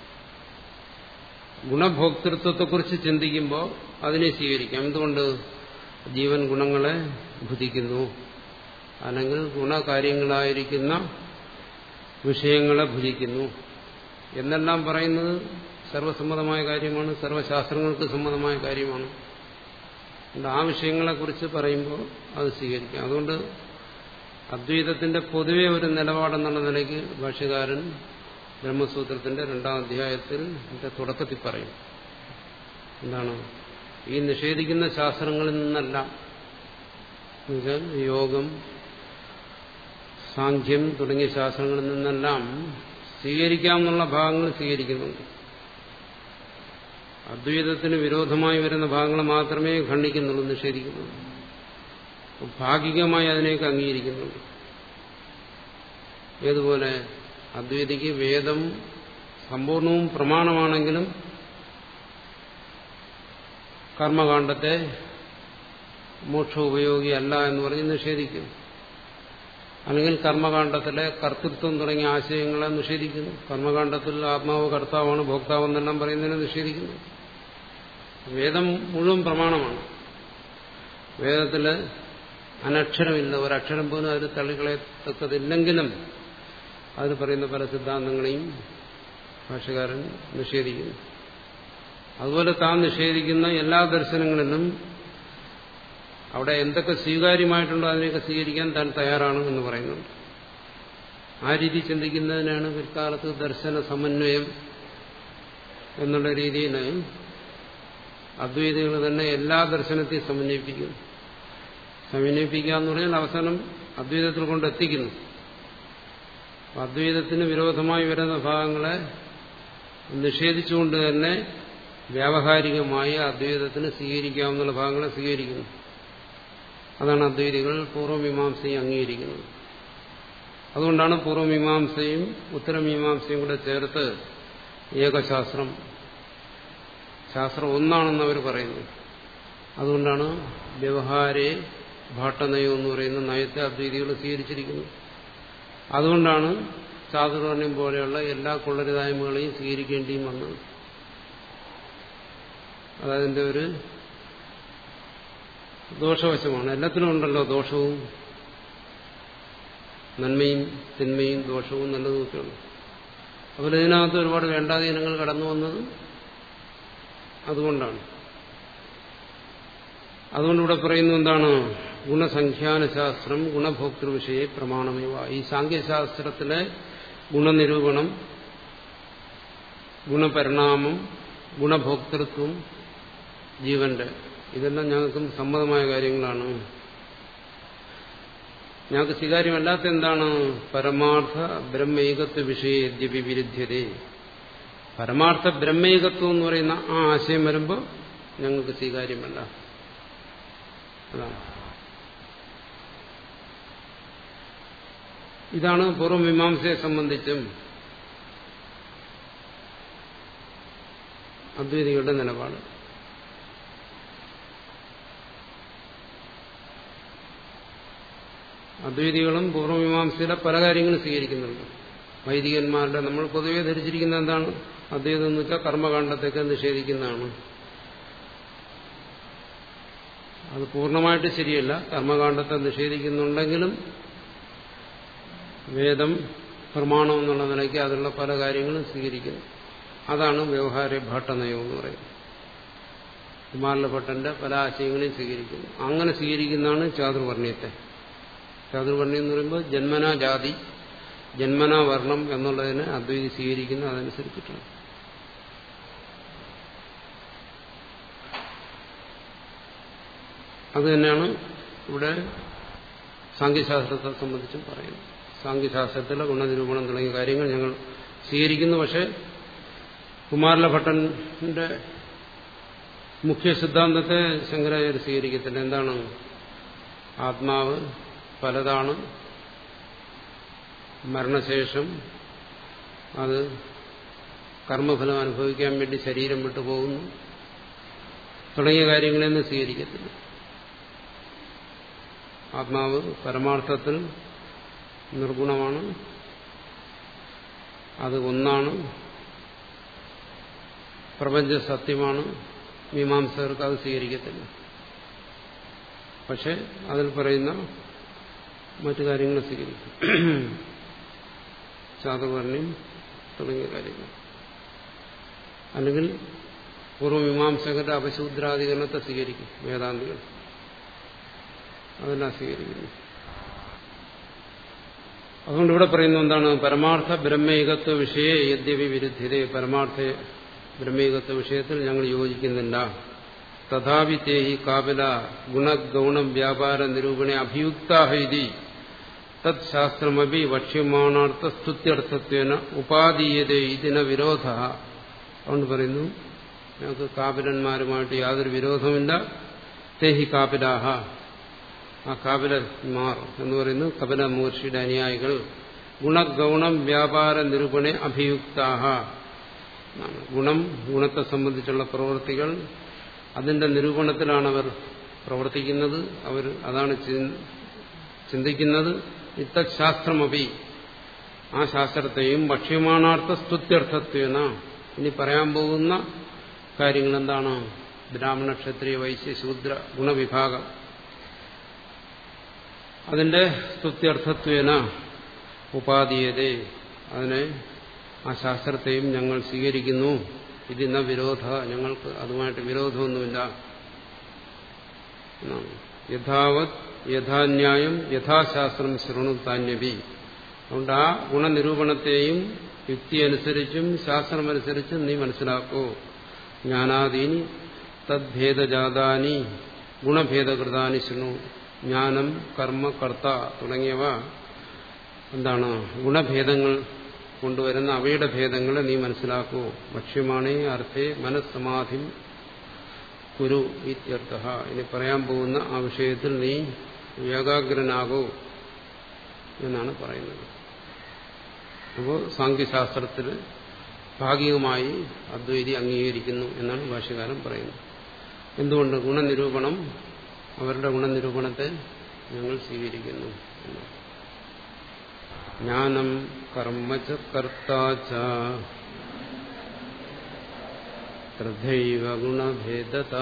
ഗുണഭോക്തൃത്വത്തെക്കുറിച്ച് ചിന്തിക്കുമ്പോൾ അതിനെ സ്വീകരിക്കാം എന്തുകൊണ്ട് ജീവൻ ഗുണങ്ങളെ ഭുജിക്കുന്നു അല്ലെങ്കിൽ ഗുണകാര്യങ്ങളായിരിക്കുന്ന വിഷയങ്ങളെ ഭുജിക്കുന്നു എന്നെല്ലാം പറയുന്നത് സർവസമ്മതമായ കാര്യമാണ് സർവശാസ്ത്രങ്ങൾക്ക് സമ്മതമായ കാര്യമാണ് അതുകൊണ്ട് ആ വിഷയങ്ങളെക്കുറിച്ച് പറയുമ്പോൾ അത് സ്വീകരിക്കാം അതുകൊണ്ട് അദ്വൈതത്തിന്റെ പൊതുവെ ഒരു നിലപാടെന്നുള്ള നിലയ്ക്ക് ഭാഷ്യകാരൻ ബ്രഹ്മസൂത്രത്തിന്റെ രണ്ടാം അധ്യായത്തിൽ തുടക്കത്തിൽ പറയും എന്താണ് ഈ നിഷേധിക്കുന്ന ശാസ്ത്രങ്ങളിൽ നിന്നെല്ലാം എന്നുവെച്ചാൽ യോഗം സാഖ്യം തുടങ്ങിയ ശാസ്ത്രങ്ങളിൽ നിന്നെല്ലാം സ്വീകരിക്കാമെന്നുള്ള ഭാഗങ്ങൾ സ്വീകരിക്കുന്നുണ്ട് അദ്വൈതത്തിന് വിരോധമായി വരുന്ന ഭാഗങ്ങൾ മാത്രമേ ഖണ്ഡിക്കുന്നുള്ളൂ നിഷേധിക്കുന്നുള്ളൂ ഭാഗികമായി അതിനെയൊക്കെ അംഗീകരിക്കുന്നുണ്ട് ഏതുപോലെ അദ്വൈതിക്ക് വേദം സമ്പൂർണവും പ്രമാണമാണെങ്കിലും കർമ്മകാണ്ഡത്തെ മോക്ഷോപയോഗിയല്ല എന്ന് പറഞ്ഞ് നിഷേധിക്കും അല്ലെങ്കിൽ കർമ്മകാണ്ഡത്തിലെ കർത്തൃത്വം തുടങ്ങിയ ആശയങ്ങളെ നിഷേധിക്കുന്നു കർമ്മകാണ്ഡത്തിൽ ആത്മാവ് കർത്താവാണ് ഭോക്താവ് എന്നെല്ലാം പറയുന്നതിനെ നിഷേധിക്കുന്നു വേദം മുഴുവൻ പ്രമാണമാണ് വേദത്തിൽ അനക്ഷരമില്ല ഒരക്ഷരം പോലും അതിൽ തള്ളിക്കളയത്തക്കതില്ലെങ്കിലും അതിൽ പറയുന്ന പല സിദ്ധാന്തങ്ങളെയും ഭാഷകാരൻ നിഷേധിക്കുന്നു അതുപോലെ താൻ നിഷേധിക്കുന്ന എല്ലാ ദർശനങ്ങളിലും അവിടെ എന്തൊക്കെ സ്വീകാര്യമായിട്ടുണ്ടോ അതിനെയൊക്കെ സ്വീകരിക്കാൻ താൻ തയ്യാറാണ് എന്ന് പറയുന്നുണ്ട് ആ രീതി ചിന്തിക്കുന്നതിനാണ് പിൽക്കാലത്ത് ദർശന സമന്വയം എന്നുള്ള രീതിയിൽ അദ്വൈതികൾ തന്നെ എല്ലാ ദർശനത്തെയും സമന്വയിപ്പിക്കുന്നു സമന്വയിപ്പിക്കുക എന്ന് പറഞ്ഞാൽ അവസാനം അദ്വൈതത്തിൽ കൊണ്ടെത്തിക്കുന്നു അദ്വൈതത്തിന് വിരോധമായി വരുന്ന ഭാഗങ്ങളെ നിഷേധിച്ചുകൊണ്ട് തന്നെ വ്യാവഹാരികമായി അദ്വൈതത്തിന് സ്വീകരിക്കാവുന്ന ഭാഗങ്ങളെ സ്വീകരിക്കുന്നു അതാണ് അദ്വൈതികൾ പൂർവ്വമീമാംസയും അംഗീകരിക്കുന്നത് അതുകൊണ്ടാണ് പൂർവ്വമീമാംസയും ഉത്തരമീമാംസയും കൂടെ ചേർത്ത് ഏകശാസ്ത്രം ശാസ്ത്രം ഒന്നാണെന്ന് അവർ പറയുന്നു അതുകൊണ്ടാണ് വ്യവഹാരെ ഭാട്ടനയം എന്ന് പറയുന്ന നയത്തെ അദ്വൈതികൾ സ്വീകരിച്ചിരിക്കുന്നത് അതുകൊണ്ടാണ് ചാതുർവർണ്ണ്യം പോലെയുള്ള എല്ലാ കൊള്ളരുതായ്മകളെയും സ്വീകരിക്കേണ്ടിയും വന്നത് അതതിന്റെ ഒരു ദോഷവശമാണ് എല്ലാത്തിനും ഉണ്ടല്ലോ ദോഷവും നന്മയും തിന്മയും ദോഷവും നല്ലതുമൊക്കെയുണ്ട് അതുപോലെ ഇതിനകത്ത് ഒരുപാട് വേണ്ടാതീനങ്ങൾ കടന്നു വന്നത് അതുകൊണ്ടാണ് അതുകൊണ്ട് ഇവിടെ പറയുന്നത് എന്താണ് ഗുണസംഖ്യാന ശാസ്ത്രം ഗുണഭോക്തൃ വിഷയെ പ്രമാണമേവ ഈ സാങ്കേശാസ്ത്രത്തിലെ ഗുണനിരൂപണം ഗുണപരിണാമം ഗുണഭോക്തൃത്വം ജീവന്റെ ഇതെല്ലാം ഞങ്ങൾക്കും സമ്മതമായ കാര്യങ്ങളാണ് ഞങ്ങൾക്ക് സ്വീകാര്യമല്ലാത്ത എന്താണ് പരമാർത്ഥ ബ്രഹ്മൈകത്വ വിഷയേദ്യപി വിരുദ്ധ്യത പരമാർത്ഥ ബ്രഹ്മൈകത്വം എന്ന് പറയുന്ന ആ ആശയം വരുമ്പോൾ ഞങ്ങൾക്ക് സ്വീകാര്യമല്ല അതാണ് ഇതാണ് പൂർവ്വമീമാംസയെ സംബന്ധിച്ചും അദ്വൈതികളുടെ നിലപാട് അദ്വൈതികളും പൂർവ്വമീമാംസയിലെ പല കാര്യങ്ങളും സ്വീകരിക്കുന്നുണ്ട് വൈദികന്മാരുടെ നമ്മൾ പൊതുവെ ധരിച്ചിരിക്കുന്ന എന്താണ് അദ്വൈതം എന്ന് വെച്ചാൽ കർമ്മകാണ്ഡത്തൊക്കെ നിഷേധിക്കുന്നതാണ് അത് പൂർണ്ണമായിട്ട് ശരിയല്ല കർമ്മകാണ്ഡത്തെ നിഷേധിക്കുന്നുണ്ടെങ്കിലും വേദം പ്രമാണം എന്നുള്ള നിലയ്ക്ക് അതിലുള്ള പല കാര്യങ്ങളും സ്വീകരിക്കുന്നു അതാണ് വ്യവഹാര ഭട്ടനയം എന്ന് പറയുന്നത് കുമാരലഭട്ടന്റെ പല ആശയങ്ങളെയും സ്വീകരിക്കുന്നു അങ്ങനെ സ്വീകരിക്കുന്നതാണ് ചാതുർവർണ്ണയത്തെ ചാതുർവർണ്ണ്യം എന്ന് പറയുമ്പോൾ ജന്മനാ ജാതി ജന്മനാ വർണ്ണം എന്നുള്ളതിനെ അദ്വൈതി സ്വീകരിക്കുന്നു അതനുസരിച്ചിട്ടാണ് അത് തന്നെയാണ് ഇവിടെ സാങ്കേശാസ്ത്രത്തെ സംബന്ധിച്ചും പറയുന്നത് സാങ്കേശാസ്ത്രത്തിലെ ഗുണനിരൂപണം തുടങ്ങിയ കാര്യങ്ങൾ ഞങ്ങൾ സ്വീകരിക്കുന്നു പക്ഷേ കുമാരലഭട്ടന്റെ മുഖ്യ സിദ്ധാന്തത്തെ ശങ്കരാചാര്യ സ്വീകരിക്കത്തില്ല എന്താണ് ആത്മാവ് പലതാണ് മരണശേഷം അത് കർമ്മഫലം അനുഭവിക്കാൻ വേണ്ടി ശരീരം വിട്ടു പോകുന്നു തുടങ്ങിയ കാര്യങ്ങളെന്ന് സ്വീകരിക്കത്തില്ല ആത്മാവ് പരമാർത്ഥത്തിൽ നിർഗുണമാണ് അത് ഒന്നാണ് പ്രപഞ്ച സത്യമാണ് മീമാംസകർക്ക് അത് സ്വീകരിക്കത്തില്ല പക്ഷെ അതിൽ പറയുന്ന മറ്റു കാര്യങ്ങൾ സ്വീകരിക്കും ചാതുവർണ്ണ്യം തുടങ്ങിയ കാര്യങ്ങൾ അല്ലെങ്കിൽ പൂർവ്വമീമാംസകരുടെ അപശൂദ്രാധികരണത്തെ സ്വീകരിക്കും വേദാന്തികൾ അതെല്ലാം സ്വീകരിക്കുന്നു അതുകൊണ്ട് ഇവിടെ പറയുന്ന എന്താണ് പരമാർത്ഥ ബ്രഹ്മൈകത്വ വിഷയ യദ്യപി വിരുദ്ധിത പരമാർത്ഥ ബ്രഹ്മൈകത്വ വിഷയത്തിൽ ഞങ്ങൾ യോജിക്കുന്നില്ല തഥാപി തേഹി കാപില ഗുണഗൗണം വ്യാപാര നിരൂപണ അഭിയുക്താഹൈതി തത് ശാസ്ത്രമപി വക്ഷ്യമാണാർത്ഥ സ്തുത്യർത്ഥത്വേന ഉപാദീയത ഇതിന വിരോധ അതുകൊണ്ട് പറയുന്നു ഞങ്ങൾക്ക് കാപിലന്മാരുമായിട്ട് യാതൊരു വിരോധമില്ല തേഹി കാപിലാഹ ആ കാപിലന്മാർ എന്ന് പറയുന്നു കപില മൂർഷിയുടെ അനുയായികൾ ഗുണഗൗണം വ്യാപാര നിരൂപണ അഭിയുക്താഹ ഗുണം ഗുണത്തെ സംബന്ധിച്ചുള്ള പ്രവൃത്തികൾ അതിന്റെ നിരൂപണത്തിലാണ് അവർ പ്രവർത്തിക്കുന്നത് അവർ അതാണ് ചിന്തിക്കുന്നത് ഇത്തശാസ്ത്രമപി ആ ശാസ്ത്രത്തെയും ഭക്ഷ്യമാണാർത്ഥ സ്തുത്യർത്ഥത്വേന ഇനി പറയാൻ പോകുന്ന കാര്യങ്ങൾ എന്താണ് ബ്രാഹ്മണ ക്ഷത്രിയ വൈശ്യ ശൂദ്ര ഗുണവിഭാഗം അതിന്റെ സ്തുത്യർത്ഥത്വേന ഉപാധിയതേ അതിനെ ആ ശാസ്ത്രത്തെയും ഞങ്ങൾ സ്വീകരിക്കുന്നു ഇതിന്ന വിരോധ ഞങ്ങൾക്ക് അതുമായിട്ട് വിരോധമൊന്നുമില്ല യഥാവത് യഥാന്യായം യഥാശാസ്ത്രം ശൃണു താന്യപി അതുകൊണ്ട് ആ ഗുണനിരൂപണത്തെയും യുക്തി അനുസരിച്ചും ശാസ്ത്രമനുസരിച്ചും നീ മനസ്സിലാക്കൂ ജ്ഞാനാദീനി തദ്ഭേദജാതാനി ഗുണഭേദകൃതാനി ശൃണു ജ്ഞാനം കർമ്മ കർത്ത തുടങ്ങിയവ എന്താണ് ഗുണഭേദങ്ങൾ കൊണ്ടുവരുന്ന അവയുടെ ഭേദങ്ങളെ നീ മനസ്സിലാക്കൂ ഭക്ഷ്യമാണേ അർത്ഥേ മനസ്സമാധി കുരു ഇത്യർത്ഥ ഇനി പറയാൻ പോകുന്ന ആ വിഷയത്തിൽ നീ ഏകാഗ്രനാകൂ എന്നാണ് പറയുന്നത് അപ്പോൾ സാങ്കേശാസ്ത്രത്തിൽ ഭാഗികമായി അദ്വൈതി അംഗീകരിക്കുന്നു എന്നാണ് ഭാഷ്യകാരൻ പറയുന്നത് എന്തുകൊണ്ട് ഗുണനിരൂപണം അവരുടെ ഗുണനിരൂപണത്തെ ഞങ്ങൾ സ്വീകരിക്കുന്നു ജ്ഞാനം കർമ്മച കർത്താച്ച തഥൈവ ഗുണഭേദത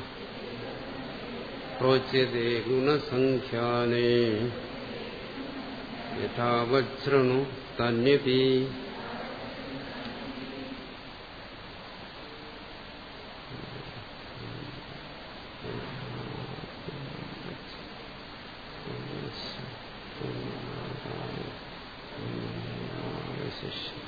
പ്രോച്യത്തെ ഗുണസംഖ്യാനേ യഥാവൃണു തന്യപി ശിഷ്യ